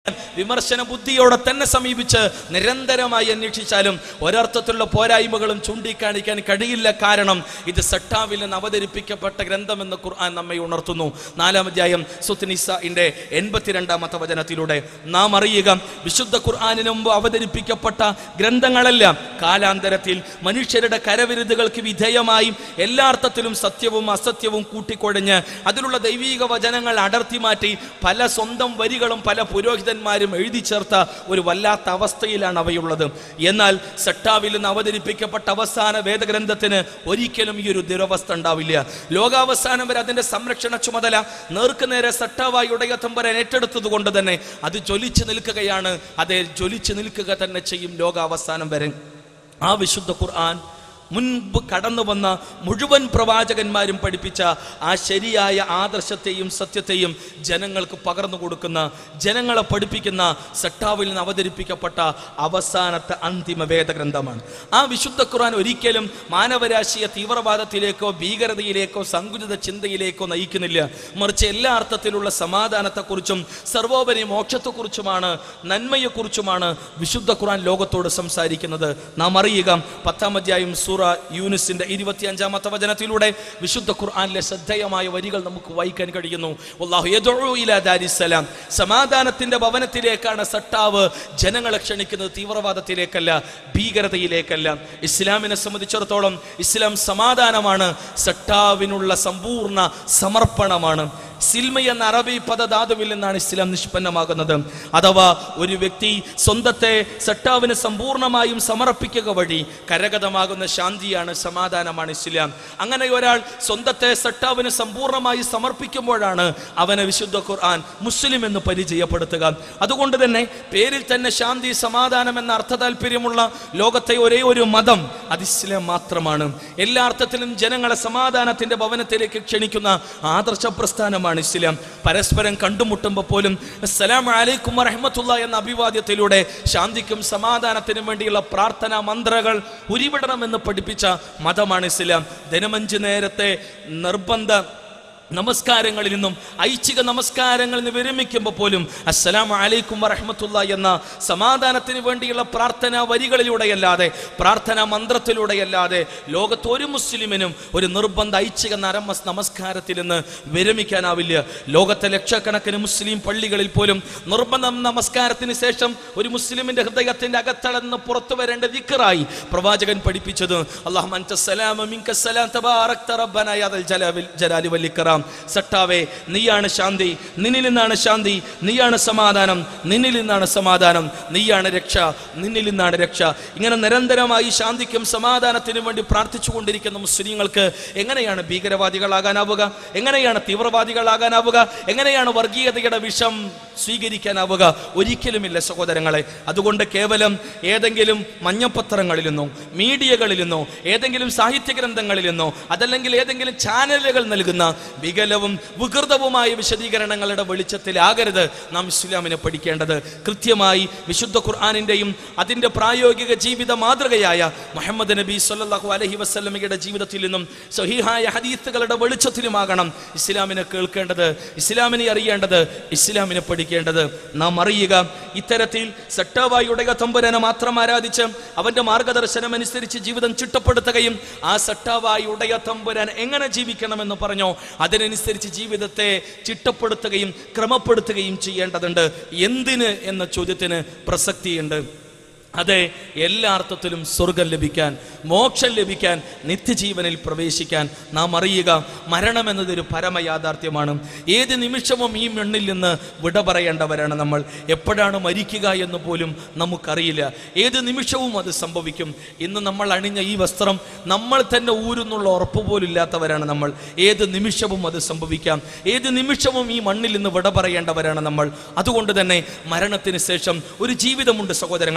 വിമർശന ബുദ്ധിയോടെ തന്നെ സമീപിച്ച് നിരന്തരമായി അന്വേഷിച്ചാലും ഒരർത്ഥത്തിലുള്ള പോരായ്മകളും ചൂണ്ടിക്കാണിക്കാൻ കഴിയില്ല കാരണം ഇത് സട്ടാവിൽ നിന്ന് അവതരിപ്പിക്കപ്പെട്ട ഗ്രന്ഥമെന്ന് ഖുർആൻ നമ്മെ ഉണർത്തുന്നു നാലാം അധ്യായം സുത്നിസന്റെ എൺപത്തിരണ്ടാമത്തെ വചനത്തിലൂടെ നാം അറിയുക വിശുദ്ധ ഖുർആാനിന് മുമ്പ് അവതരിപ്പിക്കപ്പെട്ട ഗ്രന്ഥങ്ങളെല്ലാം കാലാന്തരത്തിൽ മനുഷ്യരുടെ കരവിരുതുകൾക്ക് വിധേയമായി എല്ലാ അർത്ഥത്തിലും സത്യവും അസത്യവും കൂട്ടിക്കൊഴഞ്ഞ് അതിലുള്ള ദൈവീക വചനങ്ങൾ അടർത്തി മാറ്റി പല സ്വന്തം വരികളും പല പുരോഹിതന്മാരും എഴുതി ചേർത്ത ഒരു വല്ലാത്ത അവസ്ഥയിലാണ് അവയുള്ളത് എന്നാൽ സട്ടാവിൽ നിന്ന് അവതരിപ്പിക്കപ്പെട്ട അവസാന വേദഗ്രന്ഥത്തിന് ഒരിക്കലും ഈ ഒരു ദുരവസ്ഥ ഉണ്ടാവില്ല ലോകാവസാനം വരെ അതിന്റെ സംരക്ഷണ ചുമതല നേർക്കുനേരെ സട്ടാവായി ഉടയത്തമ്പരൻ ഏറ്റെടുത്തത് കൊണ്ട് തന്നെ അത് ജ്വലിച്ചു നിൽക്കുകയാണ് അതേ ജ്വലിച്ചു നിൽക്കുക തന്നെ ചെയ്യും ലോകാവസാനം വരെ ആ വിശുദ്ധ ഖുർആൻ മുൻപ് കടന്നു വന്ന മുഴുവൻ പ്രവാചകന്മാരും പഠിപ്പിച്ച ആ ശരിയായ ആദർശത്തെയും സത്യത്തെയും ജനങ്ങൾക്ക് പകർന്നു കൊടുക്കുന്ന ജനങ്ങളെ പഠിപ്പിക്കുന്ന സട്ടാവിൽ നിന്ന് അവതരിപ്പിക്കപ്പെട്ട അവസാനത്തെ അന്തിമ വേദഗ്രന്ഥമാണ് ആ വിശുദ്ധ ഖുർആൻ ഒരിക്കലും മാനവരാശിയെ തീവ്രവാദത്തിലേക്കോ ഭീകരതയിലേക്കോ സങ്കുചിത ചിന്തയിലേക്കോ നയിക്കുന്നില്ല മറിച്ച് എല്ലാ അർത്ഥത്തിലുള്ള സമാധാനത്തെക്കുറിച്ചും സർവോപരി മോക്ഷത്തെക്കുറിച്ചുമാണ് നന്മയെക്കുറിച്ചുമാണ് വിശുദ്ധ ഖുർആൻ ലോകത്തോട് സംസാരിക്കുന്നത് നാം അറിയുക പത്താം അധ്യായം സൂറ യൂനിസിന്റെ ഇരുപത്തിയഞ്ചാമത്തെ വചനത്തിലൂടെ വിശുദ്ധ ഖുർആനിലെ ശ്രദ്ധേയമായ വരികൾ നമുക്ക് വായിക്കാൻ കഴിയുന്നു വല്ലാഹു യദ്ഉ ഇലാ ദാരിസ്സലാം സമാധാനത്തിന്റെ ഭവനത്തിലേക്കാണ് സട്ടാവ് ജനങ്ങളെ ക്ഷണിക്കുന്നത് തീവ്രവാദത്തിലേക്കല്ല ഭീകരതയിലേക്കല്ല ഇസ്ലാമിനെ സംബന്ധിച്ചിടത്തോളം ഇസ്ലാം സമാധാനമാണ് സട്ടാവിനുള്ള സമ്പൂർണ്ണ സമർപ്പണമാണ് സിൽമ എന്ന അറബി പദധാതുവിൽ നിന്നാണ് ഇസ്ലാം നിഷ്പന്നമാകുന്നത് അഥവാ ഒരു വ്യക്തി സ്വന്തത്തെ സട്ടാവിന് സമ്പൂർണ്ണമായും സമർപ്പിക്കുക വഴി കരഗതമാകുന്ന ശാന്തിയാണ് സമാധാനമാണ് ഇസ്ലാം അങ്ങനെ ഒരാൾ സ്വന്തത്തെ സട്ടാവിന് സമ്പൂർണ്ണമായി സമർപ്പിക്കുമ്പോഴാണ് അവനെ വിശുദ്ധ ഖുർആൻ മുസ്ലിം എന്ന് പരിചയപ്പെടുത്തുക അതുകൊണ്ട് തന്നെ പേരിൽ തന്നെ ശാന്തി സമാധാനം എന്ന അർത്ഥ താല്പര്യമുള്ള ലോകത്തെ ഒരേ ഒരു മതം അത് ഇസ്ലാം മാത്രമാണ് എല്ലാ അർത്ഥത്തിലും ജനങ്ങളെ സമാധാനത്തിന്റെ ഭവനത്തിലേക്ക് ക്ഷണിക്കുന്ന ആദർശ പ്രസ്ഥാനമാണ് ഇസ്ലാം പരസ്പരം കണ്ടുമുട്ടുമ്പോൾ പോലും അസ്സലാം അലൈക്കും വറഹ്മത്തുള്ള എന്ന അഭിവാദ്യത്തിലൂടെ ശാന്തിക്കും സമാധാനത്തിനും വേണ്ടിയുള്ള പ്രാർത്ഥനാ മന്ത്രകൾ ഉരുവിടണമെന്ന് പഠിപ്പിച്ച മതമാണ് ഇസ്ലാം ദിനമഞ്ച് നേരത്തെ നിർബന്ധ നമസ്കാരങ്ങളിൽ നിന്നും ഐച്ഛിക നമസ്കാരങ്ങളിൽ നിന്ന് വിരമിക്കുമ്പോൾ പോലും അസ്സലാമു അലൈക്കും വറഹ്മത്തുള്ള എന്ന സമാധാനത്തിന് വേണ്ടിയുള്ള പ്രാർത്ഥനാ വരികളിലൂടെയല്ലാതെ പ്രാർത്ഥനാ മന്ത്രത്തിലൂടെയല്ലാതെ ലോകത്ത് ഒരു മുസ്ലിമിനും ഒരു നിർബന്ധ ഐച്ഛിക നരമ നമസ്കാരത്തിൽ നിന്ന് വിരമിക്കാനാവില്ല ലോകത്തെ ലക്ഷക്കണക്കിന് മുസ്ലിം പള്ളികളിൽ പോലും നിർബന്ധ നമസ്കാരത്തിന് ശേഷം ഒരു മുസ്ലിമിന്റെ ഹൃദയത്തിന്റെ അകത്തളന്ന് പുറത്തു വരേണ്ട ദിക്കറായി പ്രവാചകൻ പഠിപ്പിച്ചത് അല്ലാഹു അൻത സലാമ മിൻക സലാം തബാറക്ത റബ്ബന യാ ദൽ ജലാലിൽ ജലാലി വൽ ഇക്റാം സട്ടാവേ നീയാണ് ശാന്തി നിന്നിൽ നിന്നാണ് ശാന്തി നീയാണ് സമാധാനം നിന്നിൽ നിന്നാണ് സമാധാനം നീയാണ് രക്ഷ നിന്നിൽ നിന്നാണ് രക്ഷ ഇങ്ങനെ നിരന്തരമായി ശാന്തിക്കും സമാധാനത്തിനും വേണ്ടി പ്രാർത്ഥിച്ചുകൊണ്ടിരിക്കുന്ന മുസ്ലിങ്ങൾക്ക് എങ്ങനെയാണ് ഭീകരവാദികളാകാനാവുക എങ്ങനെയാണ് തീവ്രവാദികളാകാനാവുക എങ്ങനെയാണ് വർഗീയതയുടെ വിഷം സ്വീകരിക്കാനാവുക ഒരിക്കലുമില്ല സഹോദരങ്ങളെ അതുകൊണ്ട് കേവലം ഏതെങ്കിലും മഞ്ഞപ്പത്രങ്ങളിൽ നിന്നോ മീഡിയകളിൽ നിന്നോ ഏതെങ്കിലും സാഹിത്യ ഗ്രന്ഥങ്ങളിൽ നിന്നോ അതല്ലെങ്കിൽ ഏതെങ്കിലും ചാനലുകൾ നൽകുന്ന വികലവും വികൃതവുമായ വിശദീകരണങ്ങളുടെ വെളിച്ചത്തിലാകരുത് നാം ഇസ്ലാമിനെ പഠിക്കേണ്ടത് കൃത്യമായി വിശുദ്ധ ഖുർആാനിന്റെയും അതിന്റെ പ്രായോഗിക ജീവിത മാതൃകയായ മുഹമ്മദ് നബി സല്ലല്ലാഹു അലൈഹി വസല്ലമയുടെ ജീവിതത്തിൽ നിന്നും സഹീഹായ ഹദീത്തുകളുടെ വെളിച്ചത്തിലുമാകണം ഇസ്ലാമിനെ കേൾക്കേണ്ടത് ഇസ്ലാമിനെ അറിയേണ്ടത് ഇസ്ലാമിനെ പഠിക്കേണ്ടത് നാം അറിയുക ഇത്തരത്തിൽ സട്ടാവായുടെ തമ്പുരനെ മാത്രം ആരാധിച്ച് അവന്റെ മാർഗദർശനം അനുസരിച്ച് ജീവിതം ചിട്ടപ്പെടുത്തുകയും ആ സട്ടാവായുടെ തമ്പുരാൻ എങ്ങനെ ജീവിക്കണമെന്ന് പറഞ്ഞോ അതിനനുസരിച്ച് ജീവിതത്തെ ചിട്ടപ്പെടുത്തുകയും ക്രമപ്പെടുത്തുകയും ചെയ്യേണ്ടതുണ്ട് എന്തിന് എന്ന ചോദ്യത്തിന് പ്രസക്തിയുണ്ട് അതെ എല്ലാ അർത്ഥത്തിലും സ്വർഗം ലഭിക്കാൻ മോക്ഷം ലഭിക്കാൻ നിത്യജീവനിൽ പ്രവേശിക്കാൻ നാം അറിയുക മരണം എന്നതൊരു പരമയാഥാർത്ഥ്യമാണ് ഏത് നിമിഷവും ഈ മണ്ണിൽ നിന്ന് വിട പറയേണ്ടവരാണ് നമ്മൾ എപ്പോഴാണ് മരിക്കുക എന്ന് പോലും നമുക്കറിയില്ല ഏത് നിമിഷവും അത് സംഭവിക്കും ഇന്ന് നമ്മൾ അണിഞ്ഞ ഈ വസ്ത്രം നമ്മൾ തന്നെ ഊരുന്നുള്ള ഉറപ്പ് പോലും ഇല്ലാത്തവരാണ് നമ്മൾ ഏത് നിമിഷവും അത് സംഭവിക്കാം ഏത് നിമിഷവും ഈ മണ്ണിൽ നിന്ന് വിട പറയേണ്ടവരാണ് നമ്മൾ അതുകൊണ്ട് തന്നെ മരണത്തിന് ശേഷം ഒരു ജീവിതമുണ്ട് സഹോദരങ്ങളെ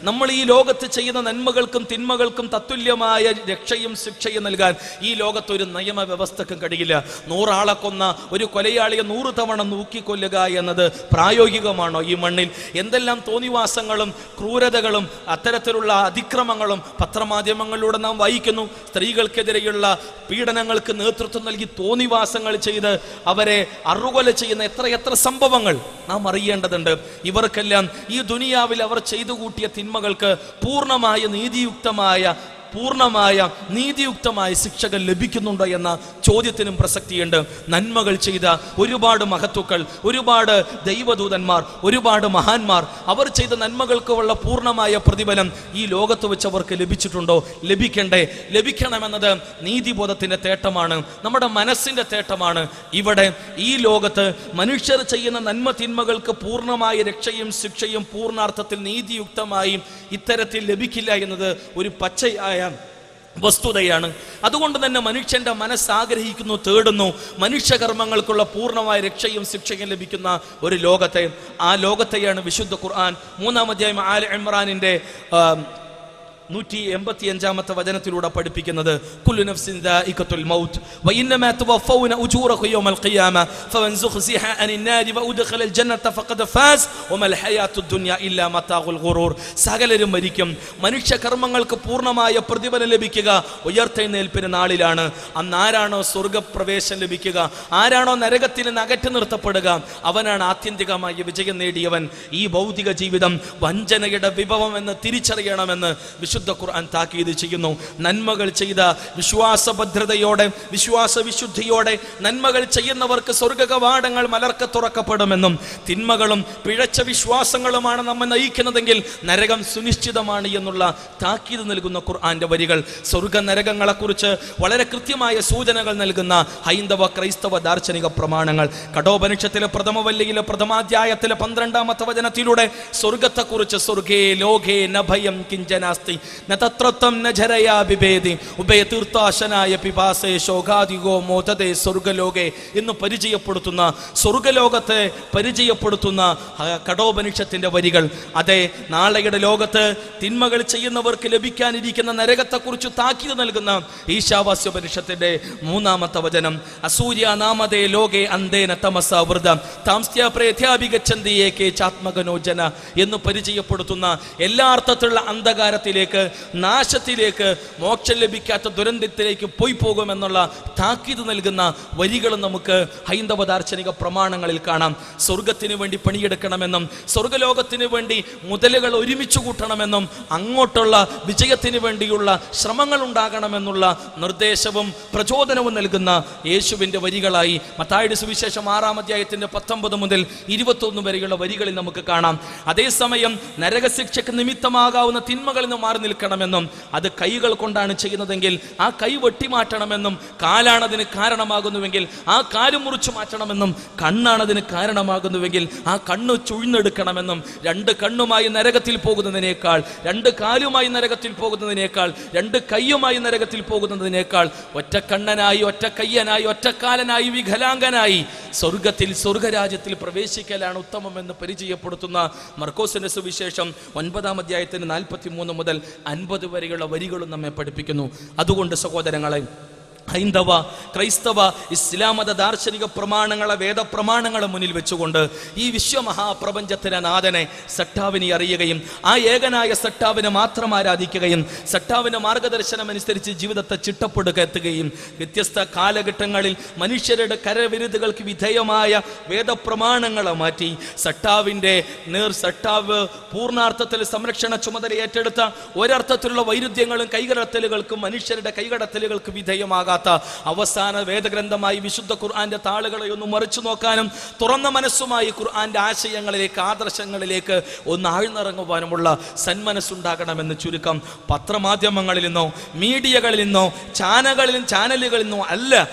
നമ്മൾ ഈ ലോകത്ത് ചെയ്യുന്ന നന്മകൾക്കും തിന്മകൾക്കും തത്തുല്യമായ രക്ഷയും ശിക്ഷയും നൽകാൻ ഈ ലോകത്ത് ഒരു നിയമവ്യവസ്ഥക്കും കഴിയില്ല നൂറാളെ കൊന്ന ഒരു കൊലയാളിയെ നൂറ് തവണ നോക്കിക്കൊല്ലുക എന്നത് പ്രായോഗികമാണോ ഈ മണ്ണിൽ എന്തെല്ലാം തോന്നിവാസങ്ങളും ക്രൂരതകളും അത്തരത്തിലുള്ള അതിക്രമങ്ങളും പത്രമാധ്യമങ്ങളിലൂടെ നാം വായിക്കുന്നു സ്ത്രീകൾക്കെതിരെയുള്ള പീഡനങ്ങൾക്ക് നേതൃത്വം നൽകി തോന്നിവാസങ്ങൾ ചെയ്ത് അവരെ അറുകൊല ചെയ്യുന്ന എത്രയെത്ര സംഭവങ്ങൾ നാം അറിയേണ്ടതുണ്ട് ഇവർക്കെല്ലാം ഈ ദുനിയാവിൽ അവർ ചെയ്തു കൂട്ടിയ തിന്മകൾക്ക് പൂർണ്ണമായ നീതിയുക്തമായ പൂർണ്ണമായ നീതിയുക്തമായ ശിക്ഷകൾ ലഭിക്കുന്നുണ്ടോ എന്ന ചോദ്യത്തിനും പ്രസക്തിയുണ്ട് നന്മകൾ ചെയ്ത ഒരുപാട് മഹത്തുക്കൾ ഒരുപാട് ദൈവദൂതന്മാർ ഒരുപാട് മഹാന്മാർ അവർ ചെയ്ത നന്മകൾക്കുള്ള പൂർണ്ണമായ പ്രതിഫലം ഈ ലോകത്ത് വെച്ച് അവർക്ക് ലഭിച്ചിട്ടുണ്ടോ ലഭിക്കണ്ടേ ലഭിക്കണമെന്നത് നീതിബോധത്തിന്റെ തേട്ടമാണ് നമ്മുടെ മനസ്സിന്റെ തേട്ടമാണ് ഇവിടെ ഈ ലോകത്ത് മനുഷ്യർ ചെയ്യുന്ന നന്മ തിന്മകൾക്ക് പൂർണ്ണമായ രക്ഷയും ശിക്ഷയും പൂർണ്ണാർത്ഥത്തിൽ നീതിയുക്തമായും ഇത്തരത്തിൽ ലഭിക്കില്ല എന്നത് ഒരു പച്ചയായ വസ്തുതയാണ് അതുകൊണ്ട് തന്നെ മനുഷ്യന്റെ മനസ്സ് ആഗ്രഹിക്കുന്നു തേടുന്നു മനുഷ്യകർമ്മങ്ങൾക്കുള്ള പൂർണ്ണമായ രക്ഷയും ശിക്ഷയും ലഭിക്കുന്ന ഒരു ലോകത്തെ ആ ലോകത്തെയാണ് വിശുദ്ധ ഖുർആൻ മൂന്നാം അധ്യായം ആൽ ഇമ്രാനിന്റെ ആ, നൂറ്റി എൺപത്തി അഞ്ചാമത്തെ വചനത്തിലൂടെ പഠിപ്പിക്കുന്നത് കുല്ലു നഫ്സിൻ ദാഇഖത്തുൽ മൗത്ത് വഇന്നമാ തുവഫൗന ഉജൂറകും യൗമൽ ഖിയാമ ഫമൻ സുഖ്സിഹ അനിൻ നാരി വഉദ്ഖിലൽ ജന്നത ഫഖദ് ഫാസ് വമൽ ഹയാത്തുദ് ദുനിയ ഇല്ലാ മതാഉൽ ഗുറൂർ സകലരും മരിക്കും മനുഷ്യ കർമ്മങ്ങൾക്ക് പൂർണ്ണമായ പ്രതിഫലം ലഭിക്കുക ഉയർത്തെഴുന്നേൽപ്പിന് നാളിലാണ് അന്ന് ആരാണോ സ്വർഗപ്രവേശം ലഭിക്കുക ആരാണോ നരകത്തിൽ നിന്ന് അകറ്റി നിർത്തപ്പെടുക അവനാണ് ആത്യന്തികമായ വിജയം നേടിയവൻ ഈ ഭൗതിക ജീവിതം വഞ്ചനയുടെ വിഭവം എന്ന് തിരിച്ചറിയണമെന്ന് വിശുദ്ധ ഖുർആൻ താക്കീത് ചെയ്യുന്നു നന്മകൾ ചെയ്ത വിശ്വാസഭദ്രതയോടെ വിശ്വാസ വിശുദ്ധിയോടെ നന്മകൾ ചെയ്യുന്നവർക്ക് സ്വർഗ കവാടങ്ങൾ മലർക്ക തുറക്കപ്പെടുമെന്നും തിന്മകളും പിഴച്ച വിശ്വാസങ്ങളുമാണ് നമ്മെ നയിക്കുന്നതെങ്കിൽ നരകം സുനിശ്ചിതമാണ് എന്നുള്ള താക്കീത് നൽകുന്ന ഖുർആന്റെ വരികൾ സ്വർഗ നരകങ്ങളെക്കുറിച്ച് വളരെ കൃത്യമായ സൂചനകൾ നൽകുന്ന ഹൈന്ദവ ക്രൈസ്തവ ദാർശനിക പ്രമാണങ്ങൾ കടോപനിഷത്തിലെ പ്രഥമവല്ലിയിലെ പ്രഥമാധ്യായത്തിലെ പന്ത്രണ്ടാമത്തെ വചനത്തിലൂടെ സ്വർഗത്തെക്കുറിച്ച് സ്വർഗേ ലോകേ നഭയം കിഞ്ചനാസ്തി ന തത്രത്വം ന ജരയാ ബിഭേദി ഉഭയ തീർത്ഥാശനായ പിപാസേ ശോകാദിഗോ മോദതേ സ്വർഗലോകെ എന്ന് പരിചയപ്പെടുത്തുന്ന സ്വർഗലോകത്തെ പരിചയപ്പെടുത്തുന്ന ആ, കടോപനിഷത്തിന്റെ വരികൾ അതെ നാളെയുടെ ലോകത്ത് തിന്മകൾ ചെയ്യുന്നവർക്ക് ലഭിക്കാനിരിക്കുന്ന നരകത്തെക്കുറിച്ച് താക്കീത് നൽകുന്ന ഈശാവാസ്യോപനിഷത്തിന്റെ മൂന്നാമത്തെ വചനം അസൂര്യ നാമതേ ലോകെ അന്തേന തമസ വൃത താംസ്യ പ്രേത്യാഭിഗച്ഛന്തിയേ കേ ചാത്മകനോജന എന്ന് പരിചയപ്പെടുത്തുന്ന എല്ലാ അർത്ഥത്തിലുള്ള അന്ധകാരത്തിലേക്ക് നാശത്തിലേക്ക് മോക്ഷം ലഭിക്കാത്ത ദുരന്തത്തിലേക്ക് പോയി പോകുമെന്നുള്ള താക്കീത് നൽകുന്ന വരികളും നമുക്ക് ഹൈന്ദവ ദാർശനിക പ്രമാണങ്ങളിൽ കാണാം സ്വർഗത്തിന് വേണ്ടി പണിയെടുക്കണമെന്നും സ്വർഗലോകത്തിന് വേണ്ടി മുതലുകൾ ഒരുമിച്ച് കൂട്ടണമെന്നും അങ്ങോട്ടുള്ള വിജയത്തിന് വേണ്ടിയുള്ള ശ്രമങ്ങൾ ഉണ്ടാകണമെന്നുള്ള നിർദ്ദേശവും പ്രചോദനവും നൽകുന്ന യേശുവിന്റെ വരികളായി മത്തായുടെ സുവിശേഷം ആറാം അധ്യായത്തിന്റെ പത്തൊമ്പത് മുതൽ ഇരുപത്തൊന്ന് വരെയുള്ള വരികളിൽ നമുക്ക് കാണാം അതേസമയം നരകശിക്ഷയ്ക്ക് നിമിത്തമാകാവുന്ന തിന്മകളിൽ നിന്ന് മാറി നിൽക്കണമെന്നും അത് കൈകൾ കൊണ്ടാണ് ചെയ്യുന്നതെങ്കിൽ ആ കൈ വെട്ടിമാറ്റണമെന്നും കാലാണതിന് കാരണമാകുന്നുവെങ്കിൽ ആ കാല് മുറിച്ചു മാറ്റണമെന്നും കണ്ണാണതിന് കാരണമാകുന്നുവെങ്കിൽ ആ കണ്ണ് ചുഴ്ന്നെടുക്കണമെന്നും രണ്ട് കണ്ണുമായി നരകത്തിൽ പോകുന്നതിനേക്കാൾ രണ്ട് കാലുമായി നരകത്തിൽ പോകുന്നതിനേക്കാൾ രണ്ട് കൈയുമായി നരകത്തിൽ പോകുന്നതിനേക്കാൾ ഒറ്റ കണ്ണനായി ഒറ്റ കയ്യനായി ഒറ്റക്കാലനായി വികലാംഗനായി സ്വർഗത്തിൽ സ്വർഗരാജ്യത്തിൽ പ്രവേശിക്കലാണ് ഉത്തമമെന്ന് പരിചയപ്പെടുത്തുന്ന മർക്കോസിന്റെ സുവിശേഷം ഒൻപതാം അധ്യായത്തിന് നാൽപ്പത്തി മൂന്ന് മുതൽ അൻപത് വരെയുള്ള വരികളും നമ്മെ പഠിപ്പിക്കുന്നു അതുകൊണ്ട് സഹോദരങ്ങളെ ഹൈന്ദവ ക്രൈസ്തവ ഇസ്ലാമത ദാർശനിക പ്രമാണങ്ങളെ വേദപ്രമാണങ്ങളെ മുന്നിൽ വെച്ചുകൊണ്ട് ഈ വിശ്വമഹാപ്രപഞ്ചത്തിലെ നാഥനെ സട്ടാവിനെ അറിയുകയും ആ ഏകനായ സട്ടാവിനെ മാത്രം ആരാധിക്കുകയും സട്ടാവിന്റെ മാർഗദർശനം അനുസരിച്ച് ജീവിതത്തെ ചിട്ടപ്പെടുകയെത്തുകയും വ്യത്യസ്ത കാലഘട്ടങ്ങളിൽ മനുഷ്യരുടെ കരവിരുതുകൾക്ക് വിധേയമായ വേദപ്രമാണങ്ങളെ മാറ്റി സട്ടാവിന്റെ നേർ സട്ടാവ് പൂർണ്ണാർത്ഥത്തിൽ സംരക്ഷണ ചുമതല ഏറ്റെടുത്ത ഒരർത്ഥത്തിലുള്ള വൈരുദ്ധ്യങ്ങളും കൈകടത്തലുകൾക്കും മനുഷ്യരുടെ കൈകടത്തലുകൾക്ക് വിധേയമാകാത്ത അവസാന വേദഗ്രന്ഥമായി വിശുദ്ധ ഖുർആന്റെ താളുകളെ ഒന്ന് മറിച്ചു നോക്കാനും തുറന്ന മനസ്സുമായി ഖുർആന്റെ ആശയങ്ങളിലേക്ക് ആദർശങ്ങളിലേക്ക് ഒന്ന് ആഴ്ന്നിറങ്ങുവാനുമുള്ള സന്മനസ്സുണ്ടാകണമെന്ന് ചുരുക്കം പത്രമാധ്യമങ്ങളിൽ നിന്നോ മീഡിയകളിൽ നിന്നോ ചാനകളിലും ചാനലുകളിൽ നിന്നോ അല്ല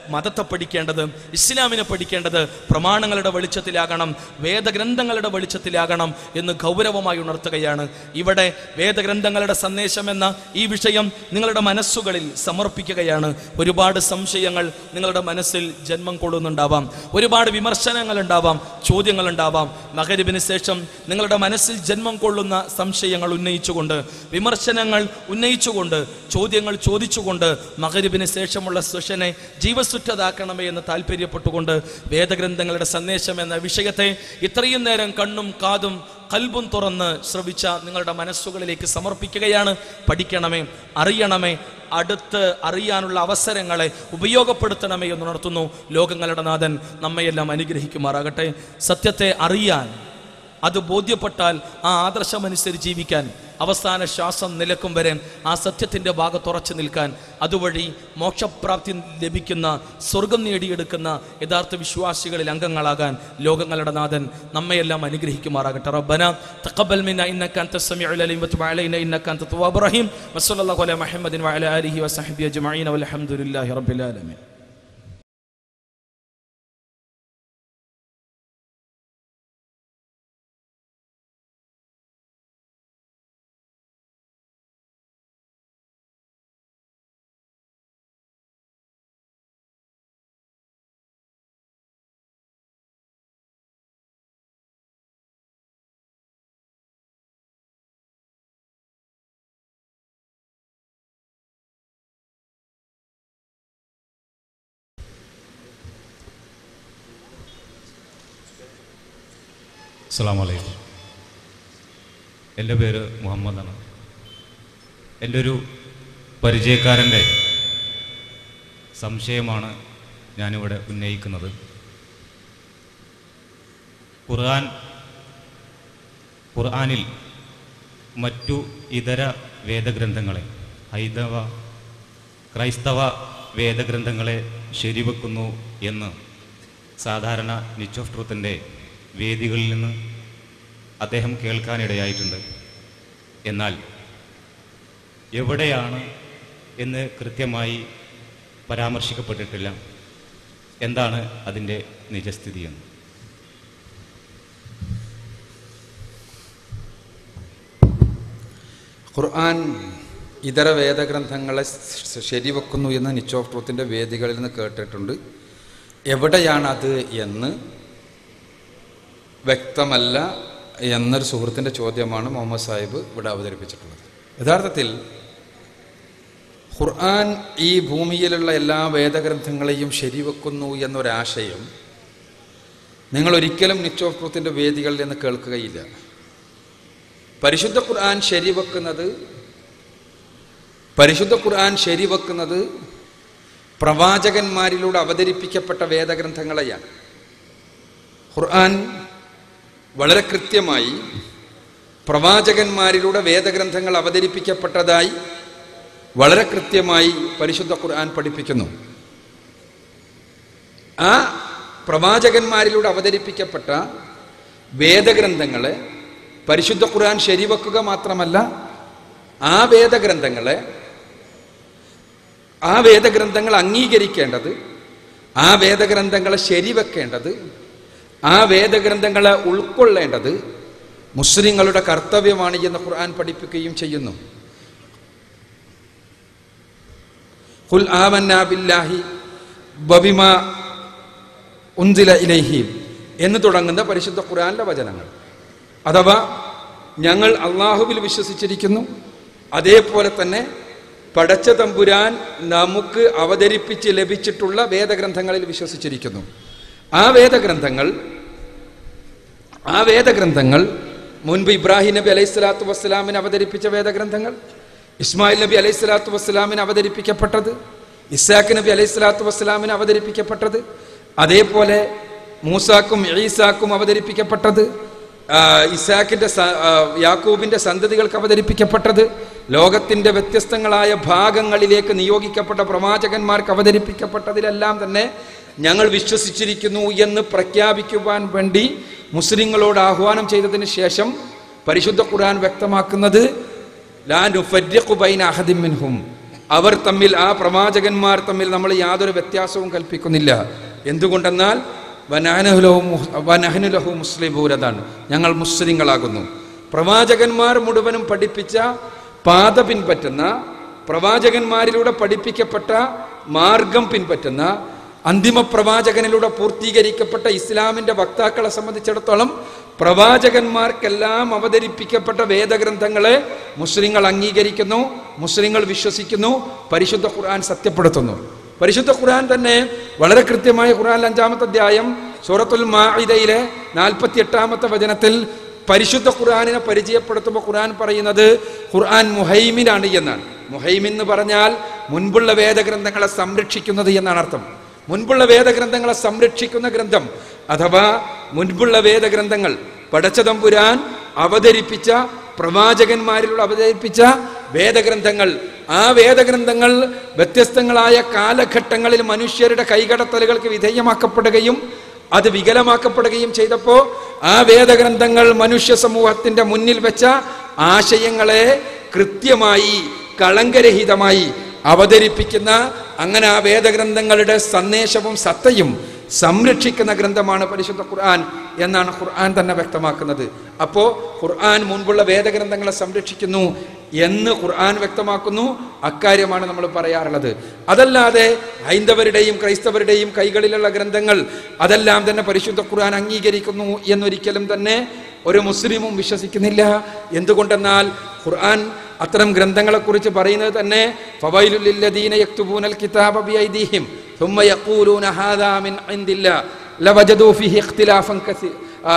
മതത്തെ പഠിക്കേണ്ടത് ഇസ്ലാമിനെ പഠിക്കേണ്ടത് പ്രമാണങ്ങളുടെ വെളിച്ചത്തിലാകണം വേദഗ്രന്ഥങ്ങളുടെ വെളിച്ചത്തിലാകണം എന്ന് ഗൗരവമായി ഉണർത്തുകയാണ് ഇവിടെ വേദഗ്രന്ഥങ്ങളുടെ സന്ദേശം എന്ന ഈ വിഷയം നിങ്ങളുടെ മനസ്സുകളിൽ സമർപ്പിക്കുകയാണ് ഒരുപാട് സംശയങ്ങൾ നിങ്ങളുടെ മനസ്സിൽ ജന്മം കൊള്ളുന്നുണ്ടാവാം ഒരുപാട് വിമർശനങ്ങൾ ഉണ്ടാവാം ചോദ്യങ്ങൾ ഉണ്ടാവാം മകരിബിന് ശേഷം നിങ്ങളുടെ മനസ്സിൽ ജന്മം കൊള്ളുന്ന സംശയങ്ങൾ ഉന്നയിച്ചുകൊണ്ട് വിമർശനങ്ങൾ ഉന്നയിച്ചുകൊണ്ട് ചോദ്യങ്ങൾ ചോദിച്ചുകൊണ്ട് മകരിബിന് ശേഷമുള്ള സെഷനെ ജീവസുറ്റതാക്കണമേ എന്ന് താല്പര്യപ്പെട്ടുകൊണ്ട് വേദഗ്രന്ഥങ്ങളുടെ സന്ദേശം എന്ന വിഷയത്തെ ഇത്രയും നേരം കണ്ണും കാതും കൽബും തുറന്ന് ശ്രവിച്ച നിങ്ങളുടെ മനസ്സുകളിലേക്ക് സമർപ്പിക്കുകയാണ് പഠിക്കണമേ അറിയണമേ അടുത്ത് അറിയാനുള്ള അവസരങ്ങളെ ഉപയോഗപ്പെടുത്തണമേ എന്ന് ഉണർത്തുന്നു ലോകങ്ങളുടെ നാഥൻ നമ്മയെല്ലാം അനുഗ്രഹിക്കുമാറാകട്ടെ സത്യത്തെ അറിയാൻ അത് ബോധ്യപ്പെട്ടാൽ ആ ആദർശമനുസരിച്ച് ജീവിക്കാൻ അവസാന ശ്വാസം നിലക്കും വരെ ആ സത്യത്തിൻ്റെ ഭാഗത്തുറച്ചു നിൽക്കാൻ അതുവഴി മോക്ഷപ്രാപ്തി ലഭിക്കുന്ന സ്വർഗം നേടിയെടുക്കുന്ന യഥാർത്ഥ വിശ്വാസികളിൽ അംഗങ്ങളാകാൻ ലോകങ്ങളുടെ നാഥൻ നമ്മയെല്ലാം അനുഗ്രഹിക്കുമാറാകട്ടെ റബ്ബന തഖബ്ബൽ മിന്ന ഇന്നക അൻത സമീഉൽ അലീം വതുബ് അലൈന ഇന്നക അൻത തവ്വാബുർ റഹീം വസല്ലല്ലാഹു അലാ മുഹമ്മദിൻ വഅലാ ആലിഹി വസഹ്ബിഹി അജ്മഈൻ വൽഹംദുലില്ലാഹി റബ്ബിൽ ആലമീൻ അസ്സാം വലൈക്കും എൻ്റെ പേര് മുഹമ്മദാണ് എൻ്റെ ഒരു പരിചയക്കാരൻ്റെ സംശയമാണ് ഞാനിവിടെ ഉന്നയിക്കുന്നത് ഖുർആൻ ഖുർആനിൽ മറ്റു ഇതര വേദഗ്രന്ഥങ്ങളെ ഹൈന്ദവ ക്രൈസ്തവ വേദഗ്രന്ഥങ്ങളെ ശരിവെക്കുന്നു എന്ന് സാധാരണ നിച്ച് ഓഫ് ട്രൂത്തിൻ്റെ വേദികളിൽ നിന്ന് അദ്ദേഹം കേൾക്കാനിടയായിട്ടുണ്ട് എന്നാൽ എവിടെയാണ് എന്ന് കൃത്യമായി പരാമർശിക്കപ്പെട്ടിട്ടില്ല എന്താണ് അതിൻ്റെ നിജസ്ഥിതി എന്ന് ഖുർആൻ ഇതര വേദഗ്രന്ഥങ്ങളെ ശ- ശരിവെക്കുന്നു എന്ന് നിച്ച് ഓഫ് ട്രൂത്തിൻ്റെ വേദികളിൽ നിന്ന് കേട്ടിട്ടുണ്ട് എവിടെയാണത് എന്ന് വ്യക്തമല്ല എന്നൊരു സുഹൃത്തിൻ്റെ ചോദ്യമാണ് മുഹമ്മദ് സാഹിബ് ഇവിടെ അവതരിപ്പിച്ചിട്ടുള്ളത് യഥാർത്ഥത്തിൽ ഖുർആൻ ഈ ഭൂമിയിലുള്ള എല്ലാ വേദഗ്രന്ഥങ്ങളെയും ശരിവെക്കുന്നു എന്നൊരാശയം നിങ്ങൾ ഒരിക്കലും നിച്ച് ഓഫ് ട്രൂത്തിൻ്റെ വേദികളിൽ നിന്ന് കേൾക്കുകയില്ല പരിശുദ്ധ ഖുർആൻ ശരിവെക്കുന്നത് പരിശുദ്ധ ഖുർആൻ ശരിവെക്കുന്നത് പ്രവാചകന്മാരിലൂടെ അവതരിപ്പിക്കപ്പെട്ട വേദഗ്രന്ഥങ്ങളെയാണ് ഖുർആൻ വളരെ കൃത്യമായി പ്രവാചകന്മാരിലൂടെ വേദഗ്രന്ഥങ്ങൾ അവതരിപ്പിക്കപ്പെട്ടതായി വളരെ കൃത്യമായി പരിശുദ്ധ ഖുർആൻ പഠിപ്പിക്കുന്നു ആ പ്രവാചകന്മാരിലൂടെ അവതരിപ്പിക്കപ്പെട്ട വേദഗ്രന്ഥങ്ങളെ പരിശുദ്ധ ഖുർആൻ ശരിവെക്കുക മാത്രമല്ല ആ വേദഗ്രന്ഥങ്ങളെ ആ വേദഗ്രന്ഥങ്ങൾ അംഗീകരിക്കേണ്ടത് ആ വേദഗ്രന്ഥങ്ങളെ ശരിവെക്കേണ്ടത് ആ വേദഗ്രന്ഥങ്ങളെ ഉൾക്കൊള്ളേണ്ടത് മുസ്ലിങ്ങളുടെ കർത്തവ്യമാണ് എന്ന് ഖുർആൻ പഠിപ്പിക്കുകയും ചെയ്യുന്നു ഖുൽ ആമന്നാ ബില്ലാഹി വബിമ ഉൻസില ഇലൈഹിം എന്ന് തുടങ്ങുന്ന പരിശുദ്ധ ഖുർആനിലെ വചനങ്ങൾ അഥവാ ഞങ്ങൾ അള്ളാഹുവിൽ വിശ്വസിച്ചിരിക്കുന്നു അതേപോലെ തന്നെ പടച്ച തമ്പുരാൻ നമുക്ക് അവതരിപ്പിച്ച് ലഭിച്ചിട്ടുള്ള വേദഗ്രന്ഥങ്ങളിൽ വിശ്വസിച്ചിരിക്കുന്നു ആ വേദഗ്രന്ഥങ്ങൾ ആ വേദഗ്രന്ഥങ്ങൾ മുൻപ് ഇബ്രാഹിം നബി അലൈഹി സ്വലാത്തു വസ്സലാമിന് അവതരിപ്പിച്ച വേദഗ്രന്ഥങ്ങൾ ഇസ്മായിൽ നബി അലൈഹി സ്വലാത്തു വസ്സലാമിന് അവതരിപ്പിക്കപ്പെട്ടത് ഇസാഖ് നബി അലൈഹി സ്വലാത്തു വസ്സലാമിന് അവതരിപ്പിക്കപ്പെട്ടത് അതേപോലെ മൂസാക്കും ഈസാക്കും അവതരിപ്പിക്കപ്പെട്ടത് ആ, ഇസാക്കിന്റെ സ- ആ, യാക്കൂബിന്റെ സന്തതികൾക്ക് അവതരിപ്പിക്കപ്പെട്ടത് ലോകത്തിന്റെ വ്യത്യസ്തങ്ങളായ ഭാഗങ്ങളിലേക്ക് നിയോഗിക്കപ്പെട്ട പ്രവാചകന്മാർക്ക് അവതരിപ്പിക്കപ്പെട്ടതിലെല്ലാം തന്നെ ഞങ്ങൾ വിശ്വസിച്ചിരിക്കുന്നു എന്ന് പ്രഖ്യാപിക്കുവാൻ വേണ്ടി മുസ്ലിങ്ങളോട് ആഹ്വാനം ചെയ്തതിന് ശേഷം പരിശുദ്ധ ഖുർആൻ വ്യക്തമാക്കുന്നത് ലാ നുഫര്രിഖു ബൈന അഹദിൻ മിൻഹും അവർ തമ്മിൽ ആ പ്രവാചകന്മാർ തമ്മിൽ നമ്മൾ യാതൊരു വ്യത്യാസവും കൽപ്പിക്കുന്നില്ല എന്തുകൊണ്ടെന്നാൽ വനഹനുലഹു മുഹ്- വനഹനുലഹു മുസ്ലിമൂരതാണ് ഞങ്ങൾ മുസ്ലിങ്ങളാകുന്നു പ്രവാചകന്മാർ മുഴുവനും പഠിപ്പിച്ച പാത പിൻപറ്റുന്ന പ്രവാചകന്മാരിലൂടെ പഠിപ്പിക്കപ്പെട്ട മാർഗം പിൻപറ്റുന്ന അന്തിമ പ്രവാചകനിലൂടെ പൂർത്തീകരിക്കപ്പെട്ട ഇസ്ലാമിന്റെ വക്താക്കളെ സംബന്ധിച്ചിടത്തോളം പ്രവാചകന്മാർക്കെല്ലാം അവതരിപ്പിക്കപ്പെട്ട വേദഗ്രന്ഥങ്ങളെ മുസ്ലിങ്ങൾ അംഗീകരിക്കുന്നു മുസ്ലിങ്ങൾ വിശ്വസിക്കുന്നു പരിശുദ്ധ ഖുർആൻ സത്യപ്പെടുത്തുന്നു പരിശുദ്ധ ഖുർആൻ തന്നെ വളരെ കൃത്യമായ ഖുർആൻ അഞ്ചാമത്തെ അധ്യായം സൂറത്തുൽ മാഇദയിലെ നാൽപ്പത്തി എട്ടാമത്തെ വചനത്തിൽ പരിശുദ്ധ ഖുർആനിനെ പരിചയപ്പെടുത്തുമ്പോൾ ഖുർആൻ പറയുന്നത് ഖുർആൻ മുഹൈമിനാണ് എന്നാണ് മുഹൈമിൻ എന്ന് പറഞ്ഞാൽ മുൻപുള്ള വേദഗ്രന്ഥങ്ങളെ സംരക്ഷിക്കുന്നത് എന്നാണ് അർത്ഥം മുൻപുള്ള വേദഗ്രന്ഥങ്ങളെ സംരക്ഷിക്കുന്ന ഗ്രന്ഥം അഥവാ മുൻപുള്ള വേദഗ്രന്ഥങ്ങൾ പടച്ചതമ്പുരാൻ അവതരിപ്പിച്ച പ്രവാചകന്മാരിലൂടെ അവതരിപ്പിച്ച വേദഗ്രന്ഥങ്ങൾ ആ വേദഗ്രന്ഥങ്ങൾ വ്യത്യസ്തങ്ങളായ കാലഘട്ടങ്ങളിൽ മനുഷ്യരുടെ കൈകടത്തലുകൾക്ക് വിധേയമാക്കപ്പെടുകയും അത് വികലമാക്കപ്പെടുകയും ചെയ്തപ്പോൾ ആ വേദഗ്രന്ഥങ്ങൾ മനുഷ്യ സമൂഹത്തിന്റെ മുന്നിൽ വെച്ച ആശയങ്ങളെ കൃത്യമായി കളങ്കരഹിതമായി അവതരിപ്പിക്കുന്ന അങ്ങനെ ആ വേദഗ്രന്ഥങ്ങളുടെ സന്ദേശവും സത്തയും സംരക്ഷിക്കുന്ന ഗ്രന്ഥമാണ് പരിശുദ്ധ ഖുർആൻ എന്നാണ് ഖുർആൻ തന്നെ വ്യക്തമാക്കുന്നത് അപ്പോൾ ഖുർആൻ മുൻപുള്ള വേദഗ്രന്ഥങ്ങളെ സംരക്ഷിക്കുന്നു എന്ന് ഖുർആൻ വ്യക്തമാക്കുന്നു അക്കാര്യമാണ് നമ്മൾ പറയാറുള്ളത് അതല്ലാതെ ഹൈന്ദവരുടെയും ക്രൈസ്തവരുടെയും കൈകളിലുള്ള ഗ്രന്ഥങ്ങൾ അതെല്ലാം തന്നെ പരിശുദ്ധ ഖുർആൻ അംഗീകരിക്കുന്നു എന്നൊരിക്കലും തന്നെ ഒരു മുസ്ലിമും വിശ്വസിക്കുന്നില്ല എന്തുകൊണ്ടെന്നാൽ ഖുർആൻ അത്തരം ഗ്രന്ഥങ്ങളെക്കുറിച്ച് പറയുന്നത് തന്നെ ഫവൈലുൽ ലില്ലദീന യക്തുബൂനൽ കിതാബ ബിഐദീഹിം ثم يقولون هذا من عند الله لوجدوا فيه اختلافا كثير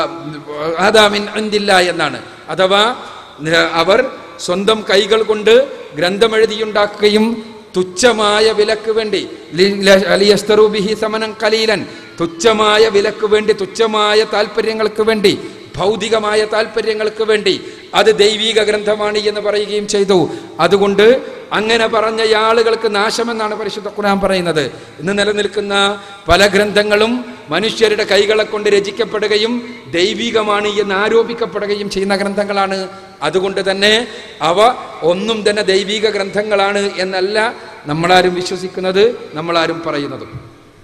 هذا من عند الله എന്നാണ് അഥവാ ന- അവർ സ്വന്തം കൈകൾ കൊണ്ട് ഗ്രന്ഥമെഴുതിയുണ്ടാക്കുകയും തുച്ഛമായ വിലക്ക് വേണ്ടി ലി- ല- ലിയസ്തറൂ ബിഹി സമനം കലീലൻ തുച്ഛമായ വിലക്ക് വേണ്ടി തുച്ഛമായ താല്പര്യങ്ങൾക്ക് വേണ്ടി ഭൗതികമായ താല്പര്യങ്ങൾക്ക് വേണ്ടി അത് ദൈവീക ഗ്രന്ഥമാണ് എന്ന് പറയുകയും ചെയ്തു അതുകൊണ്ട് അങ്ങനെ പറഞ്ഞ ആളുകൾക്ക് നാശമെന്നാണ് പരിശുദ്ധ ഖുർആൻ പറയുന്നത് ഇന്ന് നിലനിൽക്കുന്ന പല ഗ്രന്ഥങ്ങളും മനുഷ്യരുടെ കൈകളെ കൊണ്ട് രചിക്കപ്പെടുകയും ദൈവികമാണ് എന്ന് ആരോപിക്കപ്പെടുകയും ചെയ്യുന്ന ഗ്രന്ഥങ്ങളാണ് അതുകൊണ്ട് തന്നെ അവ ഒന്നും തന്നെ ദൈവിക ഗ്രന്ഥങ്ങളാണ് എന്നല്ല നമ്മളാരും വിശ്വസിക്കുന്നത് നമ്മളാരും പറയുന്നതും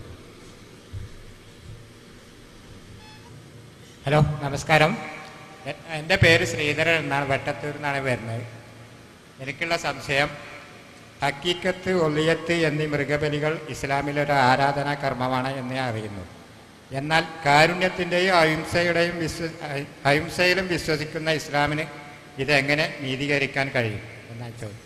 ഹലോ നമസ്കാരം എ- എൻ്റെ പേര് ശ്രീധരൻ എന്നാണ് വെട്ടത്തൂർ നിന്നാണ് വരുന്നത് എനിക്കുള്ള സംശയം ഹക്കീക്കത്ത് ഒളിയത്ത് എന്നീ മൃഗബലികൾ ഇസ്ലാമിലൊരു ആരാധനാ കർമ്മമാണ് എന്ന് ഞാൻ അറിയുന്നു എന്നാൽ കാരുണ്യത്തിൻ്റെയും അഹിംസയുടെയും വിശ്വ അഹി- അഹിംസയിലും വിശ്വസിക്കുന്ന ഇസ്ലാമിന് ഇതെങ്ങനെ നീതീകരിക്കാൻ കഴിയും എന്നാണ് ചോദ്യം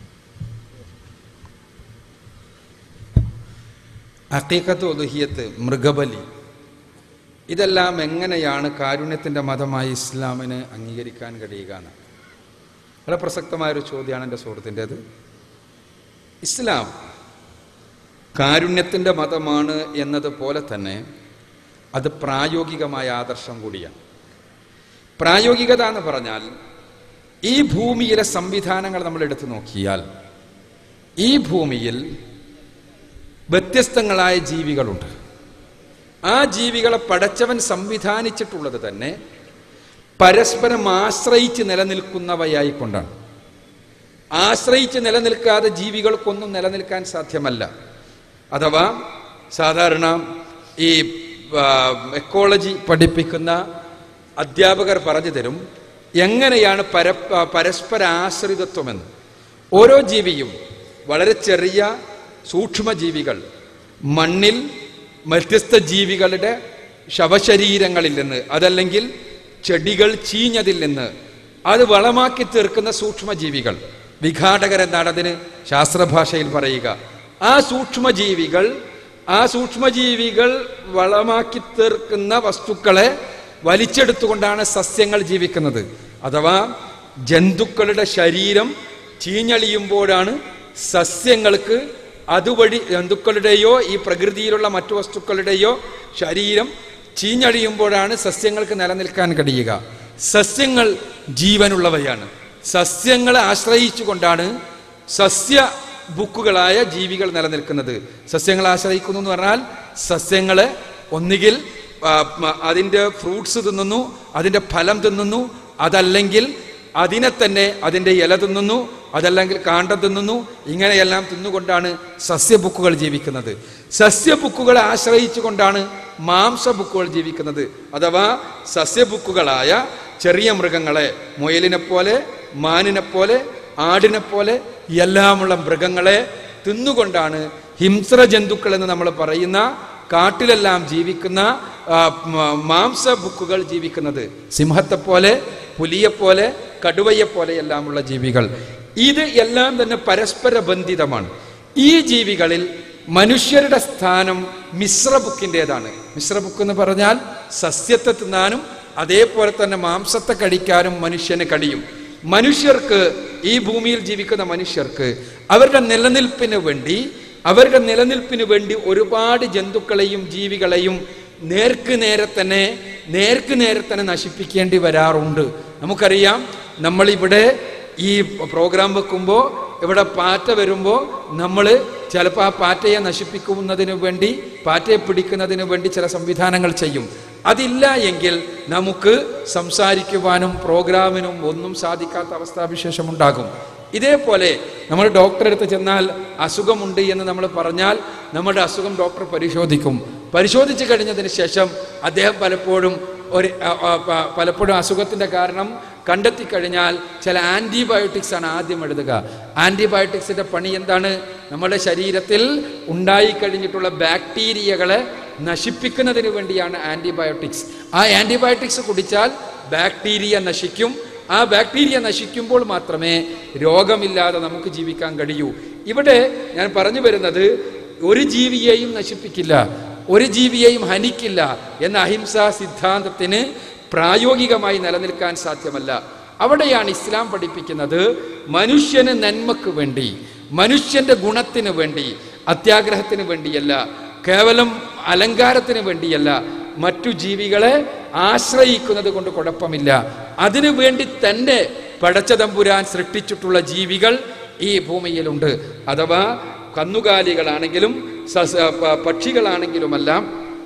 അക്കീക്കത്ത് ഒതുഹിയത്ത് മൃഗബലി ഇതെല്ലാം എങ്ങനെയാണ് കാരുണ്യത്തിൻ്റെ മതമായി ഇസ്ലാമിന് അംഗീകരിക്കാൻ കഴിയുക എന്ന് വളരെ പ്രസക്തമായൊരു ചോദ്യമാണ് എൻ്റെ സുഹൃത്തിൻ്റെത് ഇസ്ലാം കാരുണ്യത്തിൻ്റെ മതമാണ് എന്നതുപോലെ തന്നെ അത് പ്രായോഗികമായ ആദർശം കൂടിയാണ് പ്രായോഗികത എന്ന് പറഞ്ഞാൽ ഈ ഭൂമിയിലെ സംവിധാനങ്ങൾ നമ്മൾ എടുത്തു നോക്കിയാൽ ഈ ഭൂമിയിൽ വ്യത്യസ്തങ്ങളായ ജീവികളുണ്ട് ആ ജീവികളെ പടച്ചവൻ സംവിധാനിച്ചിട്ടുള്ളത് തന്നെ പരസ്പരം ആശ്രയിച്ച് നിലനിൽക്കുന്നവയായിക്കൊണ്ടാണ് ആശ്രയിച്ച് നിലനിൽക്കാതെ ജീവികൾക്കൊന്നും നിലനിൽക്കാൻ സാധ്യമല്ല അഥവാ സാധാരണ ഈ ആ, എക്കോളജി പഠിപ്പിക്കുന്ന അധ്യാപകർ പറഞ്ഞു തരും എങ്ങനെയാണ് പര പരസ്പര ആശ്രിതത്വമെന്ന് ഓരോ ജീവിയും വളരെ ചെറിയ സൂക്ഷ്മജീവികൾ മണ്ണിൽ വ്യത്യസ്ത ജീവികളുടെ ശവശരീരങ്ങളിൽ നിന്ന് അതല്ലെങ്കിൽ ചെടികൾ ചീഞ്ഞതിൽ നിന്ന് അത് വളമാക്കി തീർക്കുന്ന സൂക്ഷ്മജീവികൾ വിഘാടകർ എന്നാണ് അതിന് ശാസ്ത്രഭാഷയിൽ പറയുക ആ സൂക്ഷ്മജീവികൾ ആ സൂക്ഷ്മജീവികൾ വളമാക്കി തീർക്കുന്ന വസ്തുക്കളെ വലിച്ചെടുത്തുകൊണ്ടാണ് സസ്യങ്ങൾ ജീവിക്കുന്നത് അഥവാ ജന്തുക്കളുടെ ശരീരം ചീഞ്ഞളിയുമ്പോഴാണ് സസ്യങ്ങൾക്ക് അതുവഴി ജന്തുക്കളുടെയോ ഈ പ്രകൃതിയിലുള്ള മറ്റു വസ്തുക്കളുടെയോ ശരീരം ചീഞ്ഞഴിയുമ്പോഴാണ് സസ്യങ്ങൾക്ക് നിലനിൽക്കാൻ കഴിയുക സസ്യങ്ങൾ ജീവനുള്ളവയാണ് സസ്യങ്ങളെ ആശ്രയിച്ചുകൊണ്ടാണ് സസ്യ ബുക്കുകളായ ജീവികൾ നിലനിൽക്കുന്നത് സസ്യങ്ങളെ ആശ്രയിക്കുന്നു എന്ന് പറഞ്ഞാൽ സസ്യങ്ങളെ ഒന്നുകിൽ ആ, മ, അതിൻ്റെ ഫ്രൂട്ട്സ് തിന്നുന്നു അതിൻ്റെ ഫലം തിന്നുന്നു അതല്ലെങ്കിൽ അതിനെ തന്നെ അതിൻ്റെ ഇല തിന്നുന്നു അതല്ലെങ്കിൽ കാണ്ടം തിന്നുന്നു ഇങ്ങനെയെല്ലാം തിന്നുകൊണ്ടാണ് സസ്യബുക്കുകൾ ജീവിക്കുന്നത് സസ്യബുക്കുകളെ ആശ്രയിച്ചുകൊണ്ടാണ് മാംസബുക്കുകൾ ജീവിക്കുന്നത് അഥവാ സസ്യബുക്കുകളായ ചെറിയ മൃഗങ്ങളെ മുയലിനെ പോലെ മാനിനെ പോലെ ആടിനെ പോലെ എല്ലാമുള്ള മൃഗങ്ങളെ തിന്നുകൊണ്ടാണ് ഹിംസ്ര ജന്തുക്കൾ എന്ന് നമ്മൾ പറയുന്ന കാട്ടിലെല്ലാം ജീവിക്കുന്ന ആ, മ- മാംസ ബുക്കുകൾ ജീവിക്കുന്നത് സിംഹത്തെ പോലെ പുലിയെപ്പോലെ കടുവയെപ്പോലെ എല്ലാമുള്ള ജീവികൾ ഇത് എല്ലാം തന്നെ പരസ്പര ബന്ധിതമാണ് ഈ ജീവികളിൽ മനുഷ്യരുടെ സ്ഥാനം മിശ്ര ബുക്കിൻ്റെതാണ് മിശ്ര ബുക്ക് എന്ന് പറഞ്ഞാൽ സസ്യത്തെ തിന്നാനും അതേപോലെ തന്നെ മാംസത്തെ കഴിക്കാനും മനുഷ്യന് കഴിയും മനുഷ്യർക്ക് ഈ ഭൂമിയിൽ ജീവിക്കുന്ന മനുഷ്യർക്ക് അവരുടെ നിലനിൽപ്പിന് വേണ്ടി അവരുടെ നിലനിൽപ്പിന് വേണ്ടി ഒരുപാട് ജന്തുക്കളെയും ജീവികളെയും നേർക്ക് നേരെ തന്നെ നേർക്ക് നേരെ തന്നെ നശിപ്പിക്കേണ്ടി വരാറുണ്ട് നമുക്കറിയാം നമ്മളിവിടെ ഈ പ്രോഗ്രാം വെക്കുമ്പോൾ ഇവിടെ പാറ്റ വരുമ്പോൾ നമ്മൾ ചിലപ്പോൾ ആ പാറ്റയെ നശിപ്പിക്കുന്നതിന് വേണ്ടി പാറ്റയെ പിടിക്കുന്നതിന് വേണ്ടി ചില സംവിധാനങ്ങൾ ചെയ്യും അതില്ല എങ്കിൽ നമുക്ക് സംസാരിക്കുവാനും പ്രോഗ്രാമിനും ഒന്നും സാധിക്കാത്ത അവസ്ഥാവിശേഷം ഉണ്ടാകും ഇതേപോലെ നമ്മൾ ഡോക്ടറെ അടുത്ത് ചെന്നാൽ അസുഖമുണ്ട് എന്ന് നമ്മൾ പറഞ്ഞാൽ നമ്മുടെ അസുഖം ഡോക്ടർ പരിശോധിക്കും പരിശോധിച്ച് കഴിഞ്ഞതിന് ശേഷം അദ്ദേഹം പലപ്പോഴും ഒരു ആ, ആ, പ- പലപ്പോഴും അസുഖത്തിൻ്റെ കാരണം കണ്ടെത്തി കഴിഞ്ഞാൽ ചില ആൻറ്റിബയോട്ടിക്സ് ആണ് ആദ്യം എഴുതുക ആൻറ്റിബയോട്ടിക്സിൻ്റെ പണി എന്താണ് നമ്മുടെ ശരീരത്തിൽ ഉണ്ടായിക്കഴിഞ്ഞിട്ടുള്ള ബാക്ടീരിയകളെ നശിപ്പിക്കുന്നതിന് വേണ്ടിയാണ് ആൻറ്റിബയോട്ടിക്സ് ആ ആൻറ്റിബയോട്ടിക്സ് കുടിച്ചാൽ ബാക്ടീരിയ നശിക്കും ആ ബാക്ടീരിയ നശിക്കുമ്പോൾ മാത്രമേ രോഗമില്ലാതെ നമുക്ക് ജീവിക്കാൻ കഴിയൂ ഇവിടെ ഞാൻ പറഞ്ഞു വരുന്നത് ഒരു ജീവിയെയും നശിപ്പിക്കില്ല ഒരു ജീവിയെയും ഹനിക്കില്ല എന്ന അഹിംസാ സിദ്ധാന്തത്തിന് പ്രായോഗികമായി നിലനിൽക്കാൻ സാധ്യമല്ല അവിടെയാണ് ഇസ്ലാം പഠിപ്പിക്കുന്നത് മനുഷ്യന് നന്മക്ക് വേണ്ടി മനുഷ്യന്റെ ഗുണത്തിന് വേണ്ടി അത്യാഗ്രഹത്തിന് വേണ്ടിയല്ല കേവലം അലങ്കാരത്തിന് വേണ്ടിയല്ല മറ്റു ജീവികളെ ആശ്രയിക്കുന്നത് കൊണ്ട് കുഴപ്പമില്ല അതിനു വേണ്ടി തന്നെ പടച്ചതമ്പുരാൻ സൃഷ്ടിച്ചിട്ടുള്ള ജീവികൾ ഈ ഭൂമിയിലുണ്ട് അഥവാ കന്നുകാലികളാണെങ്കിലും സസ പ- പക്ഷികളാണെങ്കിലുമെല്ലാം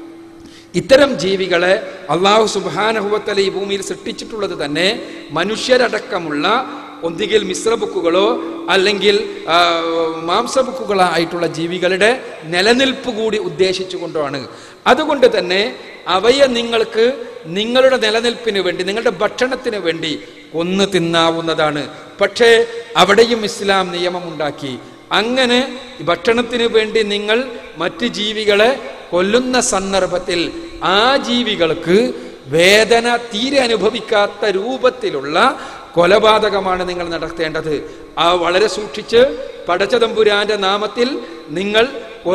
ഇത്തരം ജീവികളെ അള്ളാഹു സുബാനഹുവത്തല ഈ ഭൂമിയിൽ സൃഷ്ടിച്ചിട്ടുള്ളത് തന്നെ മനുഷ്യരടക്കമുള്ള ഒന്നുകിൽ മിശ്രബുക്കുകളോ അല്ലെങ്കിൽ ആ, മാംസബുക്കുകളോ ആയിട്ടുള്ള ജീവികളുടെ നിലനിൽപ്പ് കൂടി ഉദ്ദേശിച്ചുകൊണ്ടാണ് അതുകൊണ്ട് തന്നെ അവയെ നിങ്ങൾക്ക് നിങ്ങളുടെ നിലനിൽപ്പിന് വേണ്ടി നിങ്ങളുടെ ഭക്ഷണത്തിന് വേണ്ടി കൊന്നു തിന്നാവുന്നതാണ് പക്ഷേ അവിടെയും ഇസ്ലാം നിയമമുണ്ടാക്കി അങ്ങനെ ഭക്ഷണത്തിന് വേണ്ടി നിങ്ങൾ മറ്റ് ജീവികളെ കൊല്ലുന്ന സന്ദർഭത്തിൽ ആ ജീവികൾക്ക് വേദന തീരെ അനുഭവിക്കാത്ത രൂപത്തിലുള്ള കൊലപാതകമാണ് നിങ്ങൾ നടത്തേണ്ടത് ആ വളരെ സൂക്ഷിച്ച് പടച്ചതമ്പുരാന്റെ നാമത്തിൽ നിങ്ങൾ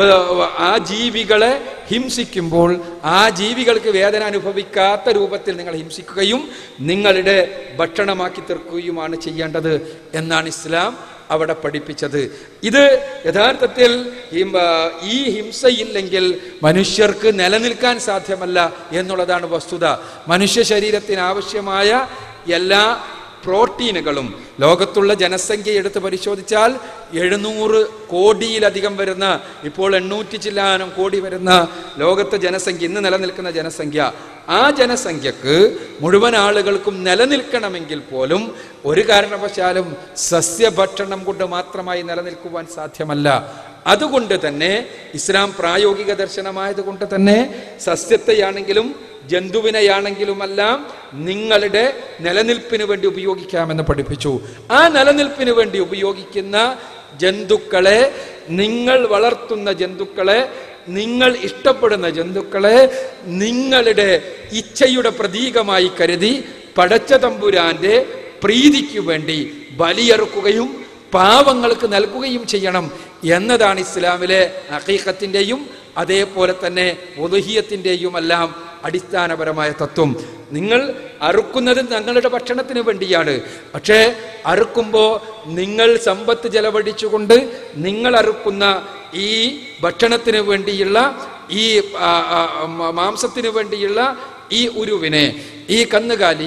ഒ- ആ ജീവികളെ ഹിംസിക്കുമ്പോൾ ആ ജീവികൾക്ക് വേദന അനുഭവിക്കാത്ത രൂപത്തിൽ നിങ്ങൾ ഹിംസിക്കുകയും നിങ്ങളുടെ ഭക്ഷണമാക്കി തീർക്കുകയുമാണ് ചെയ്യേണ്ടത് എന്നാണ് ഇസ്ലാം അവിടെ പഠിപ്പിച്ചത് ഇത് യഥാർത്ഥത്തിൽ ഹിം- ആ, ഈ ഹിംസയില്ലെങ്കിൽ മനുഷ്യർക്ക് നിലനിൽക്കാൻ സാധ്യമല്ല എന്നുള്ളതാണ് വസ്തുത മനുഷ്യ ശരീരത്തിന് ആവശ്യമായ എല്ലാ പ്രോട്ടീനുകളും ലോകത്തുള്ള ജനസംഖ്യ എടുത്ത് പരിശോധിച്ചാൽ എഴുന്നൂറ് കോടിയിലധികം വരുന്ന ഇപ്പോൾ എണ്ണൂറ്റി ചില്ലാനം കോടി വരുന്ന ലോകത്തെ ജനസംഖ്യ ഇന്ന് നിലനിൽക്കുന്ന ജനസംഖ്യ ആ ജനസംഖ്യക്ക് മുഴുവൻ ആളുകൾക്കും നിലനിൽക്കണമെങ്കിൽ പോലും ഒരു കാരണവശാലും സസ്യഭക്ഷണം കൊണ്ട് മാത്രമായി നിലനിൽക്കുവാൻ സാധ്യമല്ല അതുകൊണ്ട് തന്നെ ഇസ്ലാം പ്രായോഗിക ദർശനമായത് കൊണ്ട് തന്നെ സസ്യത്തെയാണെങ്കിലും ജന്തുവിനെയാണെങ്കിലുമെല്ലാം നിങ്ങളുടെ നിലനിൽപ്പിന് വേണ്ടി ഉപയോഗിക്കാമെന്ന് പഠിപ്പിച്ചു ആ നിലനിൽപ്പിന് വേണ്ടി ഉപയോഗിക്കുന്ന ജന്തുക്കളെ നിങ്ങൾ വളർത്തുന്ന ജന്തുക്കളെ നിങ്ങൾ ഇഷ്ടപ്പെടുന്ന ജന്തുക്കളെ നിങ്ങളുടെ ഇച്ഛയുടെ പ്രതീകമായി കരുതി പടച്ച തമ്പുരാന്റെ പ്രീതിക്കു വേണ്ടി ബലിയെറുക്കുകയും പാവങ്ങൾക്ക് നൽകുകയും ചെയ്യണം എന്നതാണ് ഇസ്ലാമിലെ അഖീഖത്തിൻ്റെയും അതേപോലെ തന്നെ ഒതുഹിയത്തിൻ്റെയും എല്ലാം അടിസ്ഥാനപരമായ തത്വം നിങ്ങൾ അറുക്കുന്നത് ഞങ്ങളുടെ ഭക്ഷണത്തിന് വേണ്ടിയാണ് പക്ഷേ അറുക്കുമ്പോൾ നിങ്ങൾ സമ്പത്ത് ചെലവഴിച്ചുകൊണ്ട് നിങ്ങൾ അറുക്കുന്ന ഈ ഭക്ഷണത്തിന് വേണ്ടിയുള്ള ഈ ആ, ആ, മ- മാംസത്തിന് വേണ്ടിയുള്ള ഈ ഉരുവിനെ ഈ കന്നുകാലിയെ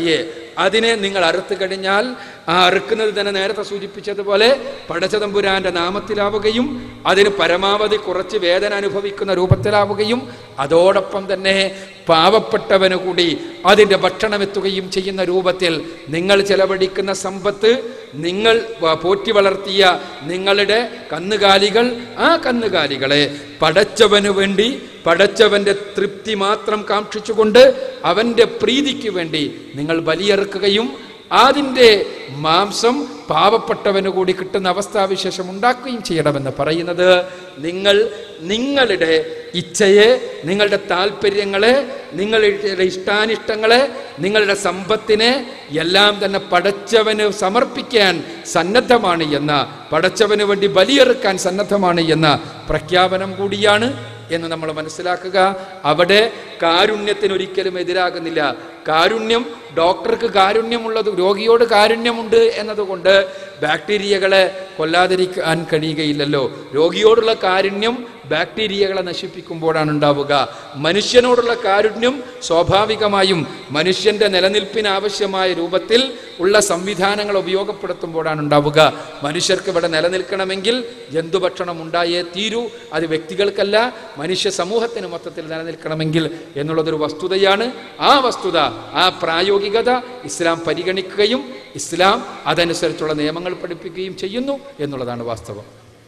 അതിനെ നിങ്ങൾ അറുത്ത് കഴിഞ്ഞാൽ ആ അറുക്കുന്നത് തന്നെ നേരത്തെ സൂചിപ്പിച്ചതുപോലെ പടച്ചതമ്പുരാന്റെ നാമത്തിലാവുകയും അതിന് പരമാവധി കുറച്ച് വേദന അനുഭവിക്കുന്ന രൂപത്തിലാവുകയും അതോടൊപ്പം തന്നെ പാവപ്പെട്ടവന് കൂടി അതിൻ്റെ ഭക്ഷണം എത്തുകയും ചെയ്യുന്ന രൂപത്തിൽ നിങ്ങൾ ചെലവഴിക്കുന്ന സമ്പത്ത് നിങ്ങൾ വ- പോറ്റി വളർത്തിയ നിങ്ങളുടെ കന്നുകാലികൾ ആ കന്നുകാലികളെ പടച്ചവന് വേണ്ടി പടച്ചവന്റെ തൃപ്തി മാത്രം കാക്ഷിച്ചുകൊണ്ട് അവന്റെ പ്രീതിക്ക് വേണ്ടി നിങ്ങൾ ബലിയെറുക്കുകയും അതിൻ്റെ മാംസം പാവപ്പെട്ടവന് കൂടി കിട്ടുന്ന അവസ്ഥാവിശേഷം ഉണ്ടാക്കുകയും ചെയ്യണമെന്ന് പറയുന്നത് നിങ്ങൾ നിങ്ങളുടെ ഇച്ഛയെ നിങ്ങളുടെ താല്പര്യങ്ങളെ നിങ്ങളുടെ ഇഷ്ടാനിഷ്ടങ്ങളെ നിങ്ങളുടെ സമ്പത്തിനെ എല്ലാം തന്നെ പടച്ചവന് സമർപ്പിക്കാൻ സന്നദ്ധമാണ് എന്ന പടച്ചവന് വേണ്ടി ബലിയെറുക്കാൻ സന്നദ്ധമാണ് എന്ന പ്രഖ്യാപനം കൂടിയാണ് എന്ന് നമ്മൾ മനസ്സിലാക്കുക അവിടെ കാരുണ്യത്തിന് ഒരിക്കലും എതിരാകുന്നില്ല കാരുണ്യം ഡോക്ടർക്ക് കാരുണ്യമുള്ളത് രോഗിയോട് കാരുണ്യമുണ്ട് എന്നതുകൊണ്ട് ബാക്ടീരിയകളെ കൊല്ലാതിരിക്കാൻ കഴിയുകയില്ലല്ലോ രോഗിയോടുള്ള കാരുണ്യം ബാക്ടീരിയകളെ നശിപ്പിക്കുമ്പോഴാണ് ഉണ്ടാവുക മനുഷ്യനോടുള്ള കാരുണ്യം സ്വാഭാവികമായും മനുഷ്യന്റെ നിലനിൽപ്പിന് ആവശ്യമായ രൂപത്തിൽ ഉള്ള സംവിധാനങ്ങൾ ഉപയോഗപ്പെടുത്തുമ്പോഴാണ് ഉണ്ടാവുക മനുഷ്യർക്ക് ഇവിടെ നിലനിൽക്കണമെങ്കിൽ ജന്തുഭക്ഷണം ഉണ്ടായേ തീരൂ അത് വ്യക്തികൾക്കല്ല മനുഷ്യ സമൂഹത്തിന് മൊത്തത്തിൽ നിലനിൽക്കണമെങ്കിൽ എന്നുള്ളതൊരു വസ്തുതയാണ് ആ വസ്തുത ആ പ്രായോഗികത ഇസ്ലാം പരിഗണിക്കുകയും ഇസ്ലാം അതനുസരിച്ചുള്ള നിയമങ്ങൾ പഠിപ്പിക്കുകയും ചെയ്യുന്നു എന്നുള്ളതാണ് വാസ്തവം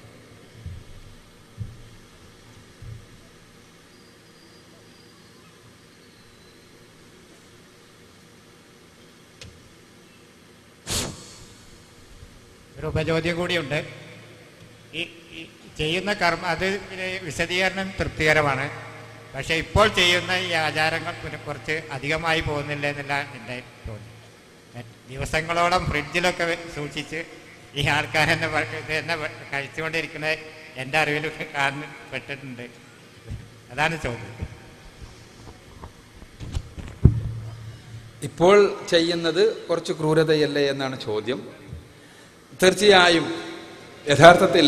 ഒരു ഉപചോദ്യം കൂടിയുണ്ട് ഈ ഈ ചെയ്യുന്ന കർമ്മ അത് പിന്നെ വിശദീകരണം തൃപ്തികരമാണ് പക്ഷേ ഇപ്പോൾ ചെയ്യുന്ന ഈ ആചാരങ്ങൾ പിന്നെ കുറച്ച് അധികമായി പോകുന്നില്ല എന്നുള്ള എൻ്റെ തോന്നി ദിവസങ്ങളോളം ഫ്രിഡ്ജിലൊക്കെ വെ- സൂക്ഷിച്ച് ഈ ആൾക്കാരെന്നെ വ- ഇത് തന്നെ വ- കഴിച്ചുകൊണ്ടിരിക്കുന്നത് എൻ്റെ അറിവിൽ കാണപ്പെട്ടിട്ടുണ്ട് അതാണ് ചോദ്യം ഇപ്പോൾ ചെയ്യുന്നത് കുറച്ച് ക്രൂരതയല്ലേ എന്നാണ് ചോദ്യം തീർച്ചയായും യഥാർത്ഥത്തിൽ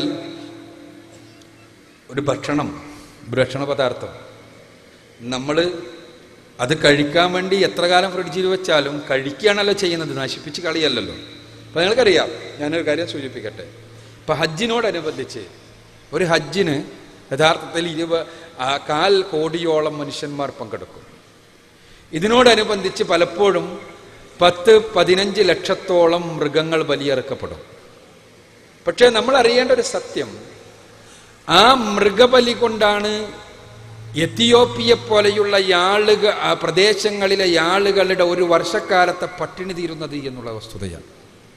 ഒരു ഭക്ഷണം ഒരു ഭക്ഷണ പദാർത്ഥം നമ്മൾ അത് കഴിക്കാൻ വേണ്ടി എത്ര കാലം ഫ്രിഡ്ജിൽ വെച്ചാലും കഴിക്കുകയാണല്ലോ ചെയ്യുന്നത് നശിപ്പിച്ച് കളിയല്ലല്ലോ അപ്പം നിങ്ങൾക്കറിയാം ഞാനൊരു കാര്യം സൂചിപ്പിക്കട്ടെ ഇപ്പം ഹജ്ജിനോടനുബന്ധിച്ച് ഒരു ഹജ്ജിന് യഥാർത്ഥത്തിൽ ഇരുപ ആ കാൽ കോടിയോളം മനുഷ്യന്മാർ പങ്കെടുക്കും ഇതിനോടനുബന്ധിച്ച് പലപ്പോഴും പത്ത് പതിനഞ്ച് ലക്ഷത്തോളം മൃഗങ്ങൾ ബലിയെറുക്കപ്പെടും പക്ഷേ നമ്മൾ അറിയേണ്ട ഒരു സത്യം ആ മൃഗബലി കൊണ്ടാണ് എത്തിയോപ്പിയെ പോലെയുള്ള ആളുകൾ ആ പ്രദേശങ്ങളിലെ ആളുകളുടെ ഒരു വർഷക്കാലത്തെ പട്ടിണി തീരുന്നത് എന്നുള്ള വസ്തുതയാണ്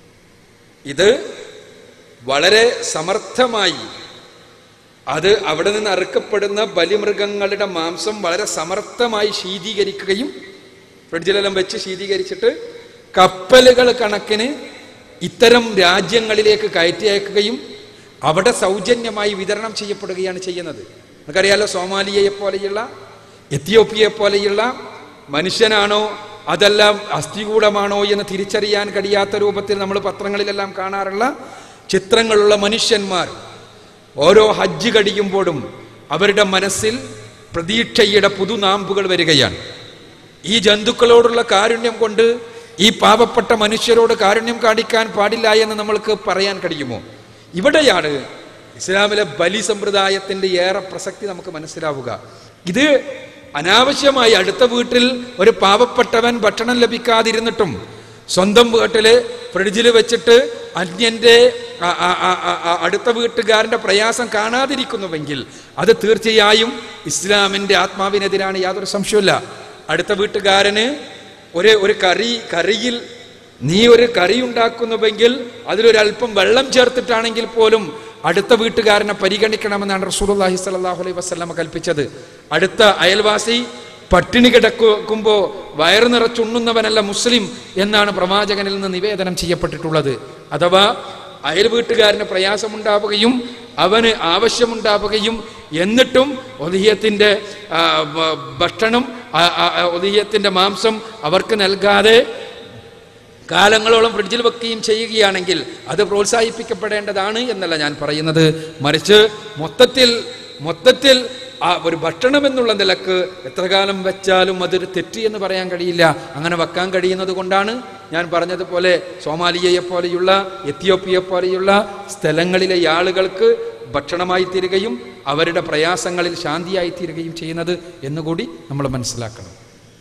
ഇത് വളരെ സമർത്ഥമായി അത് അവിടെ നിന്ന് അറുക്കപ്പെടുന്ന ബലിമൃഗങ്ങളുടെ മാംസം വളരെ സമർത്ഥമായി ശീതീകരിക്കുകയും ഫ്രിഡ്ജിലെല്ലാം വെച്ച് ശീതീകരിച്ചിട്ട് കപ്പലുകൾ കണക്കിന് ഇത്തരം രാജ്യങ്ങളിലേക്ക് കയറ്റി അയക്കുകയും അവിടെ സൗജന്യമായി വിതരണം ചെയ്യപ്പെടുകയാണ് ചെയ്യുന്നത് നമുക്കറിയാലോ സോമാലിയയെ പോലെയുള്ള എത്തിയോപ്യയെ പോലെയുള്ള മനുഷ്യനാണോ അതെല്ലാം അസ്ഥികൂടമാണോ എന്ന് തിരിച്ചറിയാൻ കഴിയാത്ത രൂപത്തിൽ നമ്മൾ പത്രങ്ങളിലെല്ലാം കാണാറുള്ള ചിത്രങ്ങളുള്ള മനുഷ്യന്മാർ ഓരോ ഹജ്ജ് കഴിയുമ്പോഴും അവരുടെ മനസ്സിൽ പ്രതീക്ഷയുടെ പുതുനാമ്പുകൾ വരികയാണ് ഈ ജന്തുക്കളോടുള്ള കാരുണ്യം കൊണ്ട് ഈ പാവപ്പെട്ട മനുഷ്യരോട് കാരുണ്യം കാണിക്കാൻ പാടില്ല എന്ന് നമ്മൾക്ക് പറയാൻ കഴിയുമോ ഇവിടെയാണ് ഇസ്ലാമിലെ ബലി സമ്പ്രദായത്തിന്റെ ഏറെ പ്രസക്തി നമുക്ക് മനസ്സിലാവുക ഇത് അനാവശ്യമായി അടുത്ത വീട്ടിൽ ഒരു പാവപ്പെട്ടവൻ ഭക്ഷണം ലഭിക്കാതിരുന്നിട്ടും സ്വന്തം വീട്ടില് ഫ്രിഡ്ജിൽ വെച്ചിട്ട് അന്യന്റെ ആ- ആ- ആ- ആ- ആ അടുത്ത വീട്ടുകാരന്റെ പ്രയാസം കാണാതിരിക്കുന്നുവെങ്കിൽ അത് തീർച്ചയായും ഇസ്ലാമിന്റെ ആത്മാവിനെതിരാണ് യാതൊരു സംശയമില്ല അടുത്ത വീട്ടുകാരന് ഒരു ഒരു കറി കറിയിൽ നീ ഒരു കറി ഉണ്ടാക്കുന്നുവെങ്കിൽ അതിലൊരല്പം വെള്ളം ചേർത്തിട്ടാണെങ്കിൽ പോലും അടുത്ത വീട്ടുകാരനെ പരിഗണിക്കണമെന്നാണ് റസൂലുള്ളാഹി സ്വല്ലല്ലാഹു അലൈഹി വസല്ലമ കൽപ്പിച്ചത് അടുത്ത അയൽവാസി പട്ടിണി കിടക്കുമ്പോ വയറ് നിറച്ചുണ്ണുന്നവനല്ല മുസ്ലിം എന്നാണ് പ്രവാചകനിൽ നിന്ന് നിവേദനം ചെയ്യപ്പെട്ടിട്ടുള്ളത് അഥവാ അയൽ വീട്ടുകാരന് പ്രയാസമുണ്ടാവുകയും അവന് ആവശ്യമുണ്ടാവുകയും എന്നിട്ടും ഒതിയത്തിന്റെ ഭക്ഷണം ഒതിയത്തിന്റെ മാംസം അവർക്ക് നൽകാതെ കാലങ്ങളോളം ഫ്രിഡ്ജിൽ വെക്കുകയും ചെയ്യുകയാണെങ്കിൽ അത് പ്രോത്സാഹിപ്പിക്കപ്പെടേണ്ടതാണ് എന്നല്ല ഞാൻ പറയുന്നത് മറിച്ച് മൊത്തത്തിൽ മൊത്തത്തിൽ ആ ഒരു ഭക്ഷണം എന്നുള്ള നിലക്ക് എത്ര കാലം വെച്ചാലും അതൊരു തെറ്റ് എന്ന് പറയാൻ കഴിയില്ല അങ്ങനെ വെക്കാൻ കഴിയുന്നത് കൊണ്ടാണ് ഞാൻ പറഞ്ഞതുപോലെ സോമാലിയയെ പോലെയുള്ള എത്യോപ്യയെ പോലെയുള്ള സ്ഥലങ്ങളിലെ ആളുകൾക്ക് ഭക്ഷണമായി തീരുകയും അവരുടെ പ്രയാസങ്ങളിൽ ശാന്തിയായി തീരുകയും ചെയ്യുന്നത് എന്നുകൂടി നമ്മൾ മനസ്സിലാക്കണം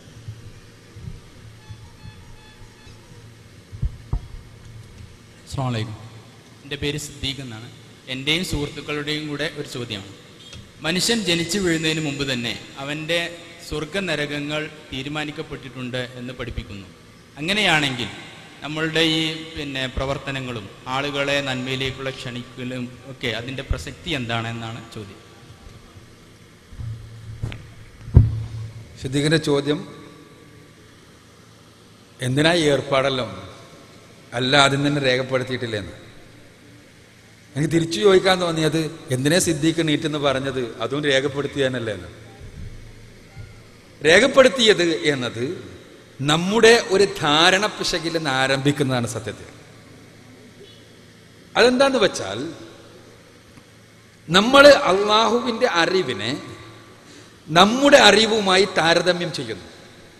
അസ്സാമലൈക്കും എൻ്റെ പേര് സിദ്ദീഖ് എന്നാണ് എൻ്റെയും സുഹൃത്തുക്കളുടെയും കൂടെ ഒരു ചോദ്യമാണ് മനുഷ്യൻ ജനിച്ചു വീഴുന്നതിന് മുമ്പ് തന്നെ അവൻ്റെ സ്വർഗ നരകങ്ങൾ തീരുമാനിക്കപ്പെട്ടിട്ടുണ്ട് എന്ന് പഠിപ്പിക്കുന്നു അങ്ങനെയാണെങ്കിൽ നമ്മളുടെ ഈ പിന്നെ പ്രവർത്തനങ്ങളും ആളുകളെ നന്മയിലേക്കുള്ള ക്ഷണിക്കലും ഒക്കെ അതിൻ്റെ പ്രസക്തി എന്താണെന്നാണ് ചോദ്യം സിദ്ദീഖിന്റെ ചോദ്യം എന്തിനാ ഈ ഏർപ്പാടല്ലോ അല്ല ആദ്യം തന്നെ രേഖപ്പെടുത്തിയിട്ടില്ലെന്ന് എനിക്ക് തിരിച്ചു ചോദിക്കാൻ തോന്നിയത് എന്തിനാ സിദ്ദീഖ് നീറ്റെന്ന് പറഞ്ഞത് അതും രേഖപ്പെടുത്തിയാനല്ലേ എന്ന് രേഖപ്പെടുത്തിയത് എന്നത് നമ്മുടെ ഒരു ധാരണ പിശകിൽ നിന്ന് ആരംഭിക്കുന്നതാണ് സത്യത്തിൽ അതെന്താന്ന് വെച്ചാൽ നമ്മൾ അള്ളാഹുവിൻ്റെ അറിവിനെ നമ്മുടെ അറിവുമായി താരതമ്യം ചെയ്യുന്നു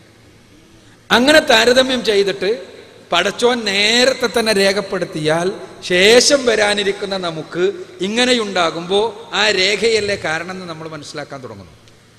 അങ്ങനെ താരതമ്യം ചെയ്തിട്ട് പടച്ചോൻ നേരത്തെ തന്നെ രേഖപ്പെടുത്തിയാൽ ശേഷം വരാനിരിക്കുന്ന നമുക്ക് ഇങ്ങനെയുണ്ടാകുമ്പോൾ ആ രേഖയല്ലേ കാരണം എന്ന് നമ്മൾ മനസ്സിലാക്കാൻ തുടങ്ങുന്നു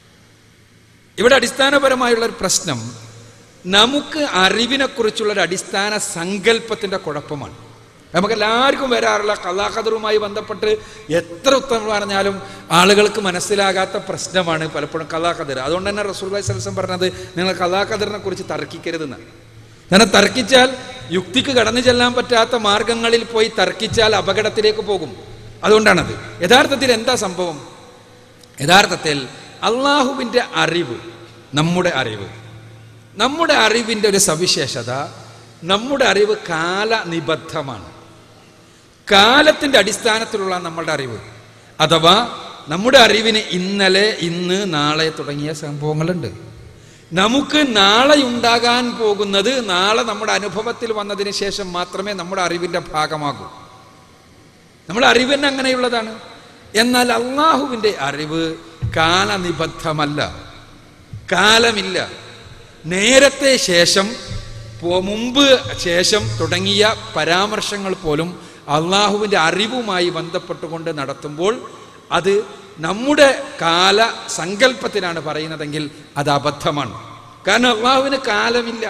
ഇവിടെ അടിസ്ഥാനപരമായുള്ള ഒരു പ്രശ്നം നമുക്ക് അറിവിനെക്കുറിച്ചുള്ള ഒരു അടിസ്ഥാന സങ്കല്പത്തിന്റെ കുഴപ്പമാണ് നമുക്ക് എല്ലാവർക്കും വരാറുള്ള കലാകദറുമായി ബന്ധപ്പെട്ട് എത്ര ഉത്തരം പറഞ്ഞാലും ആളുകൾക്ക് മനസ്സിലാകാത്ത പ്രശ്നമാണ് പലപ്പോഴും കലാകദർ അതുകൊണ്ട് തന്നെ റസൂൽ സലസം പറഞ്ഞത് നിങ്ങൾ കലാകദറിനെ കുറിച്ച് തർക്കിക്കരുതെന്ന് കാരണം തർക്കിച്ചാൽ യുക്തിക്ക് കടന്നു ചെല്ലാൻ പറ്റാത്ത മാർഗങ്ങളിൽ പോയി തർക്കിച്ചാൽ അപകടത്തിലേക്ക് പോകും അതുകൊണ്ടാണത് യഥാർത്ഥത്തിൽ എന്താ സംഭവം യഥാർത്ഥത്തിൽ അള്ളാഹുവിൻ്റെ അറിവ് നമ്മുടെ അറിവ് നമ്മുടെ അറിവിൻ്റെ ഒരു സവിശേഷത നമ്മുടെ അറിവ് കാലനിബദ്ധമാണ് കാലത്തിൻ്റെ അടിസ്ഥാനത്തിലുള്ള നമ്മളുടെ അറിവ് അഥവാ നമ്മുടെ അറിവിന് ഇന്നലെ ഇന്ന് നാളെ തുടങ്ങിയ സംഭവങ്ങളുണ്ട് നമുക്ക് നാളെ ഉണ്ടാകാൻ പോകുന്നത് നാളെ നമ്മുടെ അനുഭവത്തിൽ വന്നതിന് ശേഷം മാത്രമേ നമ്മുടെ അറിവിൻ്റെ ഭാഗമാകൂ നമ്മുടെ അറിവ് തന്നെ അങ്ങനെയുള്ളതാണ് എന്നാൽ അള്ളാഹുവിൻ്റെ അറിവ് കാലനിബദ്ധമല്ല കാലമില്ല നേരത്തെ ശേഷം പോ- മുമ്പ് ശേഷം തുടങ്ങിയ പരാമർശങ്ങൾ പോലും അള്ളാഹുവിൻ്റെ അറിവുമായി ബന്ധപ്പെട്ടുകൊണ്ട് നടത്തുമ്പോൾ അത് നമ്മുടെ കാല സങ്കല്പത്തിനാണ് പറയുന്നതെങ്കിൽ അത് അബദ്ധമാണ് കാരണം അള്ളാഹുവിന് കാലമില്ല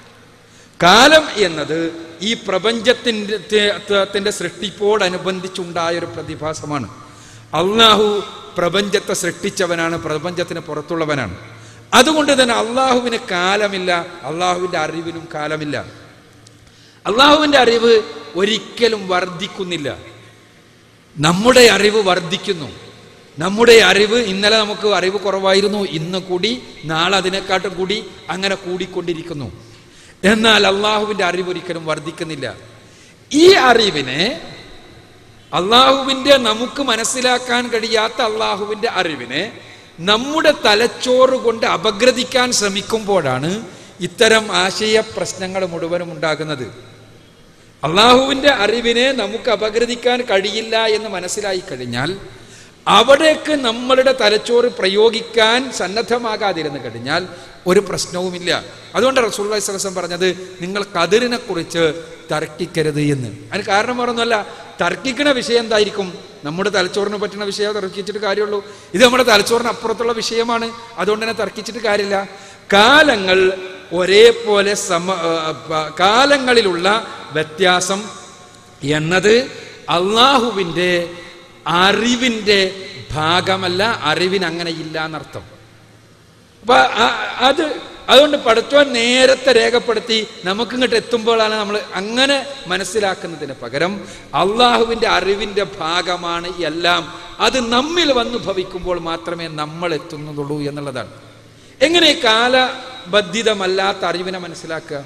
കാലം എന്നത് ഈ പ്രപഞ്ചത്തിൻ്റെ ത്തിന്റെ സൃഷ്ടിപ്പോടനുബന്ധിച്ചുണ്ടായ ഒരു പ്രതിഭാസമാണ് അള്ളാഹു പ്രപഞ്ചത്തെ സൃഷ്ടിച്ചവനാണ് പ്രപഞ്ചത്തിന് പുറത്തുള്ളവനാണ് അതുകൊണ്ട് തന്നെ അള്ളാഹുവിന് കാലമില്ല അള്ളാഹുവിൻ്റെ അറിവിനും കാലമില്ല അള്ളാഹുവിൻ്റെ അറിവ് ഒരിക്കലും വർദ്ധിക്കുന്നില്ല നമ്മുടെ അറിവ് വർദ്ധിക്കുന്നു നമ്മുടെ അറിവ് ഇന്നലെ നമുക്ക് അറിവ് കുറവായിരുന്നു ഇന്ന് കൂടി നാളെ അതിനെക്കാട്ടും കൂടി അങ്ങനെ കൂടിക്കൊണ്ടിരിക്കുന്നു എന്നാൽ അള്ളാഹുവിൻ്റെ അറിവ് ഒരിക്കലും വർദ്ധിക്കുന്നില്ല ഈ അറിവിനെ അള്ളാഹുവിൻ്റെ നമുക്ക് മനസ്സിലാക്കാൻ കഴിയാത്ത അള്ളാഹുവിൻ്റെ അറിവിനെ നമ്മുടെ തലച്ചോറ് കൊണ്ട് അപഗ്രഥിക്കാൻ ശ്രമിക്കുമ്പോഴാണ് ഇത്തരം ആശയ പ്രശ്നങ്ങൾ മുഴുവനും ഉണ്ടാകുന്നത് അള്ളാഹുവിൻ്റെ അറിവിനെ നമുക്ക് അപഗ്രഥിക്കാൻ കഴിയില്ല എന്ന് മനസ്സിലായി കഴിഞ്ഞാൽ അവിടേക്ക് നമ്മളുടെ തലച്ചോറ് പ്രയോഗിക്കാൻ സന്നദ്ധമാകാതിരുന്നു കഴിഞ്ഞാൽ ഒരു പ്രശ്നവുമില്ല അതുകൊണ്ട് റസൂല്ലി സ്വലം പറഞ്ഞത് നിങ്ങൾ കതിരിനെ കുറിച്ച് തർക്കിക്കരുത് എന്ന് അതിന് കാരണം പറഞ്ഞല്ല തർക്കിക്കുന്ന വിഷയം എന്തായിരിക്കും നമ്മുടെ തലച്ചോറിന് പറ്റുന്ന വിഷയം തർക്കിച്ചിട്ട് കാര്യമുള്ളൂ ഇത് നമ്മുടെ തലച്ചോറിന് അപ്പുറത്തുള്ള വിഷയമാണ് അതുകൊണ്ട് തന്നെ തർക്കിച്ചിട്ട് കാര്യമില്ല കാലങ്ങൾ ഒരേപോലെ സമ ആ, പ- കാലങ്ങളിലുള്ള വ്യത്യാസം എന്നത് അള്ളാഹുവിൻ്റെ അറിവിൻ്റെ ഭാഗമല്ല അറിവിന് അങ്ങനെ ഇല്ല എന്നർത്ഥം അപ്പൊ ആ- അത് അതുകൊണ്ട് പഠിച്ചോൻ നേരത്തെ രേഖപ്പെടുത്തി നമുക്ക് ഇങ്ങോട്ട് എത്തുമ്പോഴാണ് നമ്മൾ അങ്ങനെ മനസ്സിലാക്കുന്നതിന് പകരം അള്ളാഹുവിൻ്റെ അറിവിൻ്റെ ഭാഗമാണ് എല്ലാം അത് നമ്മിൽ വന്നു ഭവിക്കുമ്പോൾ മാത്രമേ നമ്മൾ എത്തുന്നതുള്ളൂ എന്നുള്ളതാണ് എങ്ങനെ കാലബദ്ധിതമല്ലാത്ത അറിവിനെ മനസ്സിലാക്കുക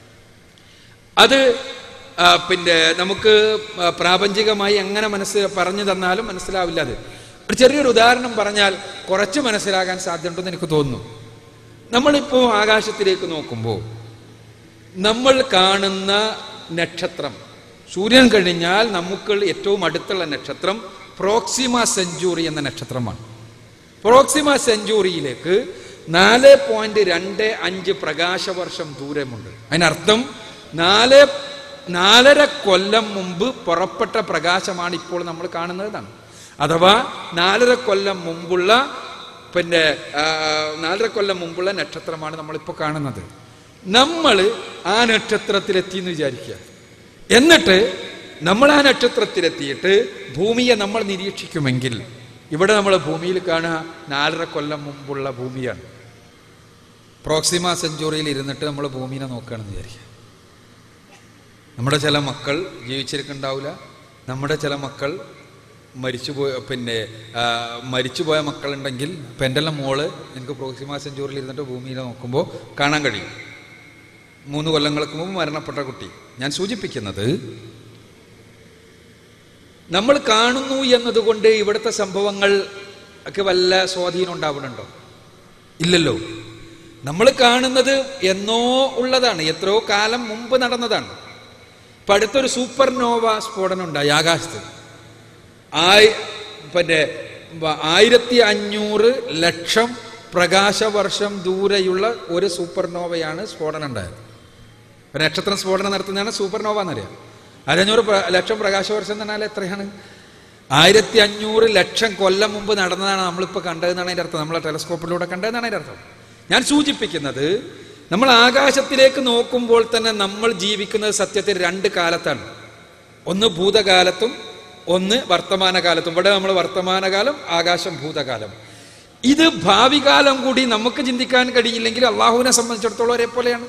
അത് ആ, പിന്നെ നമുക്ക് ആ, പ്രാപഞ്ചികമായി എങ്ങനെ മനസ്സ് പറഞ്ഞു തന്നാലും മനസ്സിലാവില്ല അത് ഒരു ചെറിയൊരു ഉദാഹരണം പറഞ്ഞാൽ കുറച്ച് മനസ്സിലാകാൻ സാധ്യതയുണ്ടെന്ന് എനിക്ക് തോന്നുന്നു നമ്മളിപ്പോൾ ആകാശത്തിലേക്ക് നോക്കുമ്പോൾ നമ്മൾ കാണുന്ന നക്ഷത്രം സൂര്യൻ കഴിഞ്ഞാൽ നമുക്ക് ഏറ്റവും അടുത്തുള്ള നക്ഷത്രം പ്രോക്സിമ സെഞ്ചുറി എന്ന നക്ഷത്രമാണ് പ്രോക്സിമ സെഞ്ചുറിയിലേക്ക് നാല് പോയിന്റ് രണ്ട് അഞ്ച് പ്രകാശവർഷം ദൂരമുണ്ട് അതിനർത്ഥം നാല് നാലര കൊല്ലം മുമ്പ് പുറപ്പെട്ട പ്രകാശമാണ് ഇപ്പോൾ നമ്മൾ കാണുന്നതാണ് അഥവാ നാലര കൊല്ലം മുമ്പുള്ള പിന്നെ ആ, നാലര കൊല്ലം മുമ്പുള്ള നക്ഷത്രമാണ് നമ്മളിപ്പോൾ കാണുന്നത് നമ്മൾ ആ നക്ഷത്രത്തിലെത്തി എന്ന് വിചാരിക്കുക എന്നിട്ട് നമ്മൾ ആ നക്ഷത്രത്തിലെത്തിയിട്ട് ഭൂമിയെ നമ്മൾ നിരീക്ഷിക്കുമെങ്കിൽ ഇവിടെ നമ്മൾ ഭൂമിയിൽ കാണുക നാലര കൊല്ലം മുമ്പുള്ള ഭൂമിയാണ് പ്രോക്സിമ സെഞ്ചുറിയിൽ ഇരുന്നിട്ട് നമ്മൾ ഭൂമിനെ നോക്കുകയാണെന്ന് വിചാരിക്കുക നമ്മുടെ ചില മക്കൾ ജീവിച്ചിരിക്കുന്നുണ്ടാവില്ല നമ്മുടെ ചില മക്കൾ മരിച്ചുപോയ പിന്നെ ആ, മരിച്ചുപോയ മക്കളുണ്ടെങ്കിൽ ഇപ്പം എൻ്റെ എല്ലാം മോള് എനിക്ക് പ്രോക്സിമ സെഞ്ചുറിയിൽ ഇരുന്നിട്ട് ഭൂമിയിൽ നോക്കുമ്പോൾ കാണാൻ കഴിയും മൂന്ന് കൊല്ലങ്ങൾക്ക് മുമ്പ് മരണപ്പെട്ട കുട്ടി ഞാൻ സൂചിപ്പിക്കുന്നത് നമ്മൾ കാണുന്നു എന്നതുകൊണ്ട് ഇവിടുത്തെ സംഭവങ്ങൾ ഒക്കെ വല്ല സ്വാധീനം ഉണ്ടാവുന്നുണ്ടോ ഇല്ലല്ലോ നമ്മൾ കാണുന്നത് എന്നോ ഉള്ളതാണ് എത്രയോ കാലം മുമ്പ് നടന്നതാണ് ഇപ്പൊ അടുത്തൊരു സൂപ്പർ നോവ സ്ഫോടനം ഉണ്ടായി ആകാശത്ത് ആയി പിന്നെ വ- ആയിരത്തി അഞ്ഞൂറ് ലക്ഷം പ്രകാശവർഷം ദൂരെയുള്ള ഒരു സൂപ്പർ നോവയാണ് സ്ഫോടനം ഉണ്ടായത് ഒരു നക്ഷത്രം സ്ഫോടനം നടത്തുന്നതാണ് സൂപ്പർ നോവ എന്നറിയാം അരഞ്ഞൂറ് പ്ര- ലക്ഷം പ്രകാശവർഷം എന്ന് പറഞ്ഞാൽ എത്രയാണ് ആയിരത്തി അഞ്ഞൂറ് ലക്ഷം കൊല്ലം മുമ്പ് നടന്നതാണ് നമ്മളിപ്പോൾ കണ്ടതെന്നാണ് അതിൻ്റെ അർത്ഥം നമ്മളെ ടെലസ്കോപ്പിലൂടെ കണ്ടതെന്നാണ് അതിൻ്റെ അർത്ഥം ഞാൻ സൂചിപ്പിക്കുന്നത് നമ്മൾ ആകാശത്തിലേക്ക് നോക്കുമ്പോൾ തന്നെ നമ്മൾ ജീവിക്കുന്നത് സത്യത്തിൽ രണ്ട് കാലത്താണ് ഒന്ന് ഭൂതകാലത്തും ഒന്ന് വർത്തമാനകാലത്തും ഇവിടെ നമ്മൾ വർത്തമാനകാലം ആകാശം ഭൂതകാലം ഇത് ഭാവി കാലം കൂടി നമുക്ക് ചിന്തിക്കാൻ കഴിയില്ലെങ്കിൽ അള്ളാഹുവിനെ സംബന്ധിച്ചിടത്തോളം ഒരേപോലെയാണ്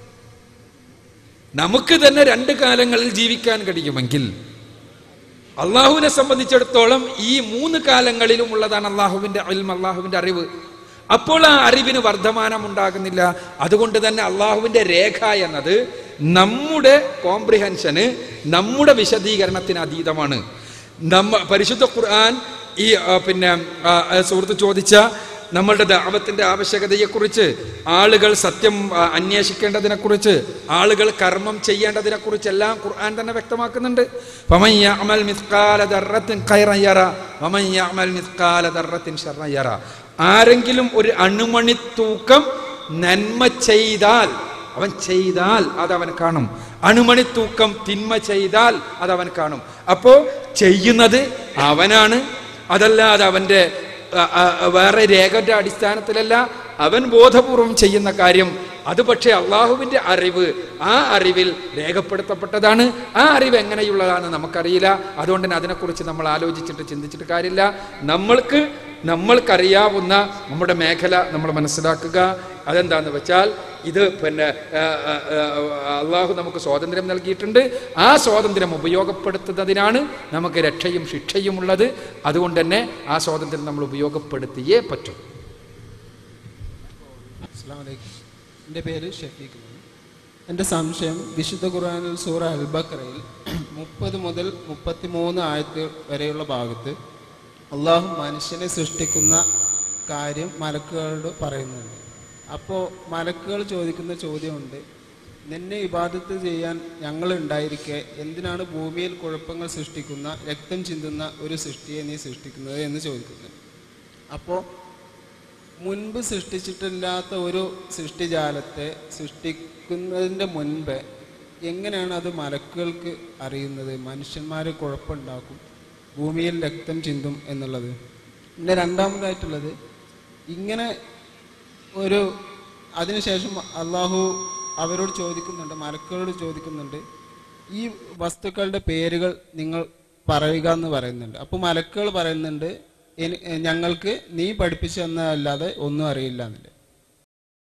നമുക്ക് തന്നെ രണ്ട് കാലങ്ങളിൽ ജീവിക്കാൻ കഴിയുമെങ്കിൽ അള്ളാഹുവിനെ സംബന്ധിച്ചിടത്തോളം ഈ മൂന്ന് കാലങ്ങളിലും ഉള്ളതാണ് അള്ളാഹുവിന്റെ അൽമ അള്ളാഹുവിന്റെ അറിവ് അപ്പോൾ ആ അറിവിന് വർധമാനം ഉണ്ടാകുന്നില്ല അതുകൊണ്ട് തന്നെ അള്ളാഹുവിന്റെ രേഖ എന്നത് നമ്മുടെ കോംപ്രിഹെൻഷന് നമ്മുടെ വിശദീകരണത്തിന് അതീതമാണ് നമ്മ പരിശുദ്ധ ഖുർആൻ ഈ ആ, പിന്നെ ആ, ആ, സുഹൃത്ത് ചോദിച്ച നമ്മളുടെ ദാവത്തിന്റെ ആവശ്യകതയെക്കുറിച്ച് ആളുകൾ സത്യം ആ, അന്വേഷിക്കേണ്ടതിനെക്കുറിച്ച് ആളുകൾ കർമ്മം ചെയ്യേണ്ടതിനെക്കുറിച്ച് എല്ലാം ഖുർആൻ തന്നെ വ്യക്തമാക്കുന്നുണ്ട് ഫമൻ യഅമൽ മിസ്കാല ദർറത്തിൻ ഖൈറൻ യറ, വമൻ യഅമൽ മിസ്കാല ദർറത്തിൻ ശർറൻ യറ. ആരെങ്കിലും ഒരു അണുമണി തൂക്കം നന്മ ചെയ്താൽ അവൻ ചെയ്താൽ അത് അവൻ കാണും അണുമണി തൂക്കം തിന്മ ചെയ്താൽ അത് അവൻ കാണും അപ്പോ ചെയ്യുന്നത് അവനാണ് അതല്ലാതെ അവന്റെ ആ, ആ, വേറെ രേഖന്റെ അടിസ്ഥാനത്തിലല്ല അവൻ ബോധപൂർവം ചെയ്യുന്ന കാര്യം അത് പക്ഷേ അള്ളാഹുവിന്റെ അറിവ് ആ അറിവിൽ രേഖപ്പെടുത്തപ്പെട്ടതാണ് ആ അറിവ് എങ്ങനെയുള്ളതാണെന്ന് നമുക്കറിയില്ല അതുകൊണ്ട് തന്നെ അതിനെക്കുറിച്ച് നമ്മൾ ആലോചിച്ചിട്ട് ചിന്തിച്ചിട്ട് കാര്യമില്ല നമ്മൾക്ക് നമ്മൾക്കറിയാവുന്ന നമ്മുടെ മേഖല നമ്മൾ മനസ്സിലാക്കുക അതെന്താന്ന് വെച്ചാൽ ഇത് പിന്നെ ആ, ആ, ആ, അള്ളാഹു നമുക്ക് സ്വാതന്ത്ര്യം നൽകിയിട്ടുണ്ട് ആ സ്വാതന്ത്ര്യം ഉപയോഗപ്പെടുത്തുന്നതിനാണ് നമുക്ക് രക്ഷയും ശിക്ഷയും ഉള്ളത് അതുകൊണ്ട് തന്നെ ആ സ്വാതന്ത്ര്യം നമ്മൾ ഉപയോഗപ്പെടുത്തിയേ പറ്റും അസ്സാം വലൈക്കും എൻ്റെ പേര് ഷഫീഖ് എന്നാണ്. എൻ്റെ സംശയം വിശുദ്ധ ഖുർആനിൽ സൂറ അൽ ബക്രയിൽ മുപ്പത് മുതൽ മുപ്പത്തി മൂന്ന് ആയത്ത് വരെയുള്ള ഭാഗത്ത് അള്ളാഹു മനുഷ്യനെ സൃഷ്ടിക്കുന്ന കാര്യം മലക്കുകളോട് പറയുന്നുണ്ട് അപ്പോൾ മലക്കുകൾ ചോദിക്കുന്ന ചോദ്യമുണ്ട് നിന്നെ ഇബാദത്ത് ചെയ്യാൻ ഞങ്ങൾ ഉണ്ടായിരിക്കെ എന്തിനാണ് ഭൂമിയിൽ കുഴപ്പങ്ങൾ സൃഷ്ടിക്കുന്ന രക്തം ചിന്തുന്ന ഒരു സൃഷ്ടിയെ നീ സൃഷ്ടിക്കുന്നത് എന്ന് ചോദിക്കുന്നത് അപ്പോൾ മുൻപ് സൃഷ്ടിച്ചിട്ടില്ലാത്ത ഒരു സൃഷ്ടിജാലത്തെ സൃഷ്ടിക്കുന്നതിൻ്റെ മുൻപ് എങ്ങനെയാണ് അത് മലക്കുകൾക്ക് അറിയുന്നത് മനുഷ്യന്മാർ കുഴപ്പമുണ്ടാക്കും ഭൂമിയിൽ രക്തം ചിന്തും എന്നുള്ളത് പിന്നെ രണ്ടാമതായിട്ടുള്ളത് ഇങ്ങനെ ഒരു അതിനുശേഷം അള്ളാഹു അവരോട് ചോദിക്കുന്നുണ്ട് മലക്കുകളോട് ചോദിക്കുന്നുണ്ട് ഈ വസ്തുക്കളുടെ പേരുകൾ നിങ്ങൾ പറയുക എന്ന് പറയുന്നുണ്ട് അപ്പോൾ മലക്കുകൾ പറയുന്നുണ്ട് "എനി- ഞങ്ങൾക്ക് നീ പഠിപ്പിച്ചു തന്നതല്ലാതെ ഒന്നും അറിയില്ല എന്നില്ല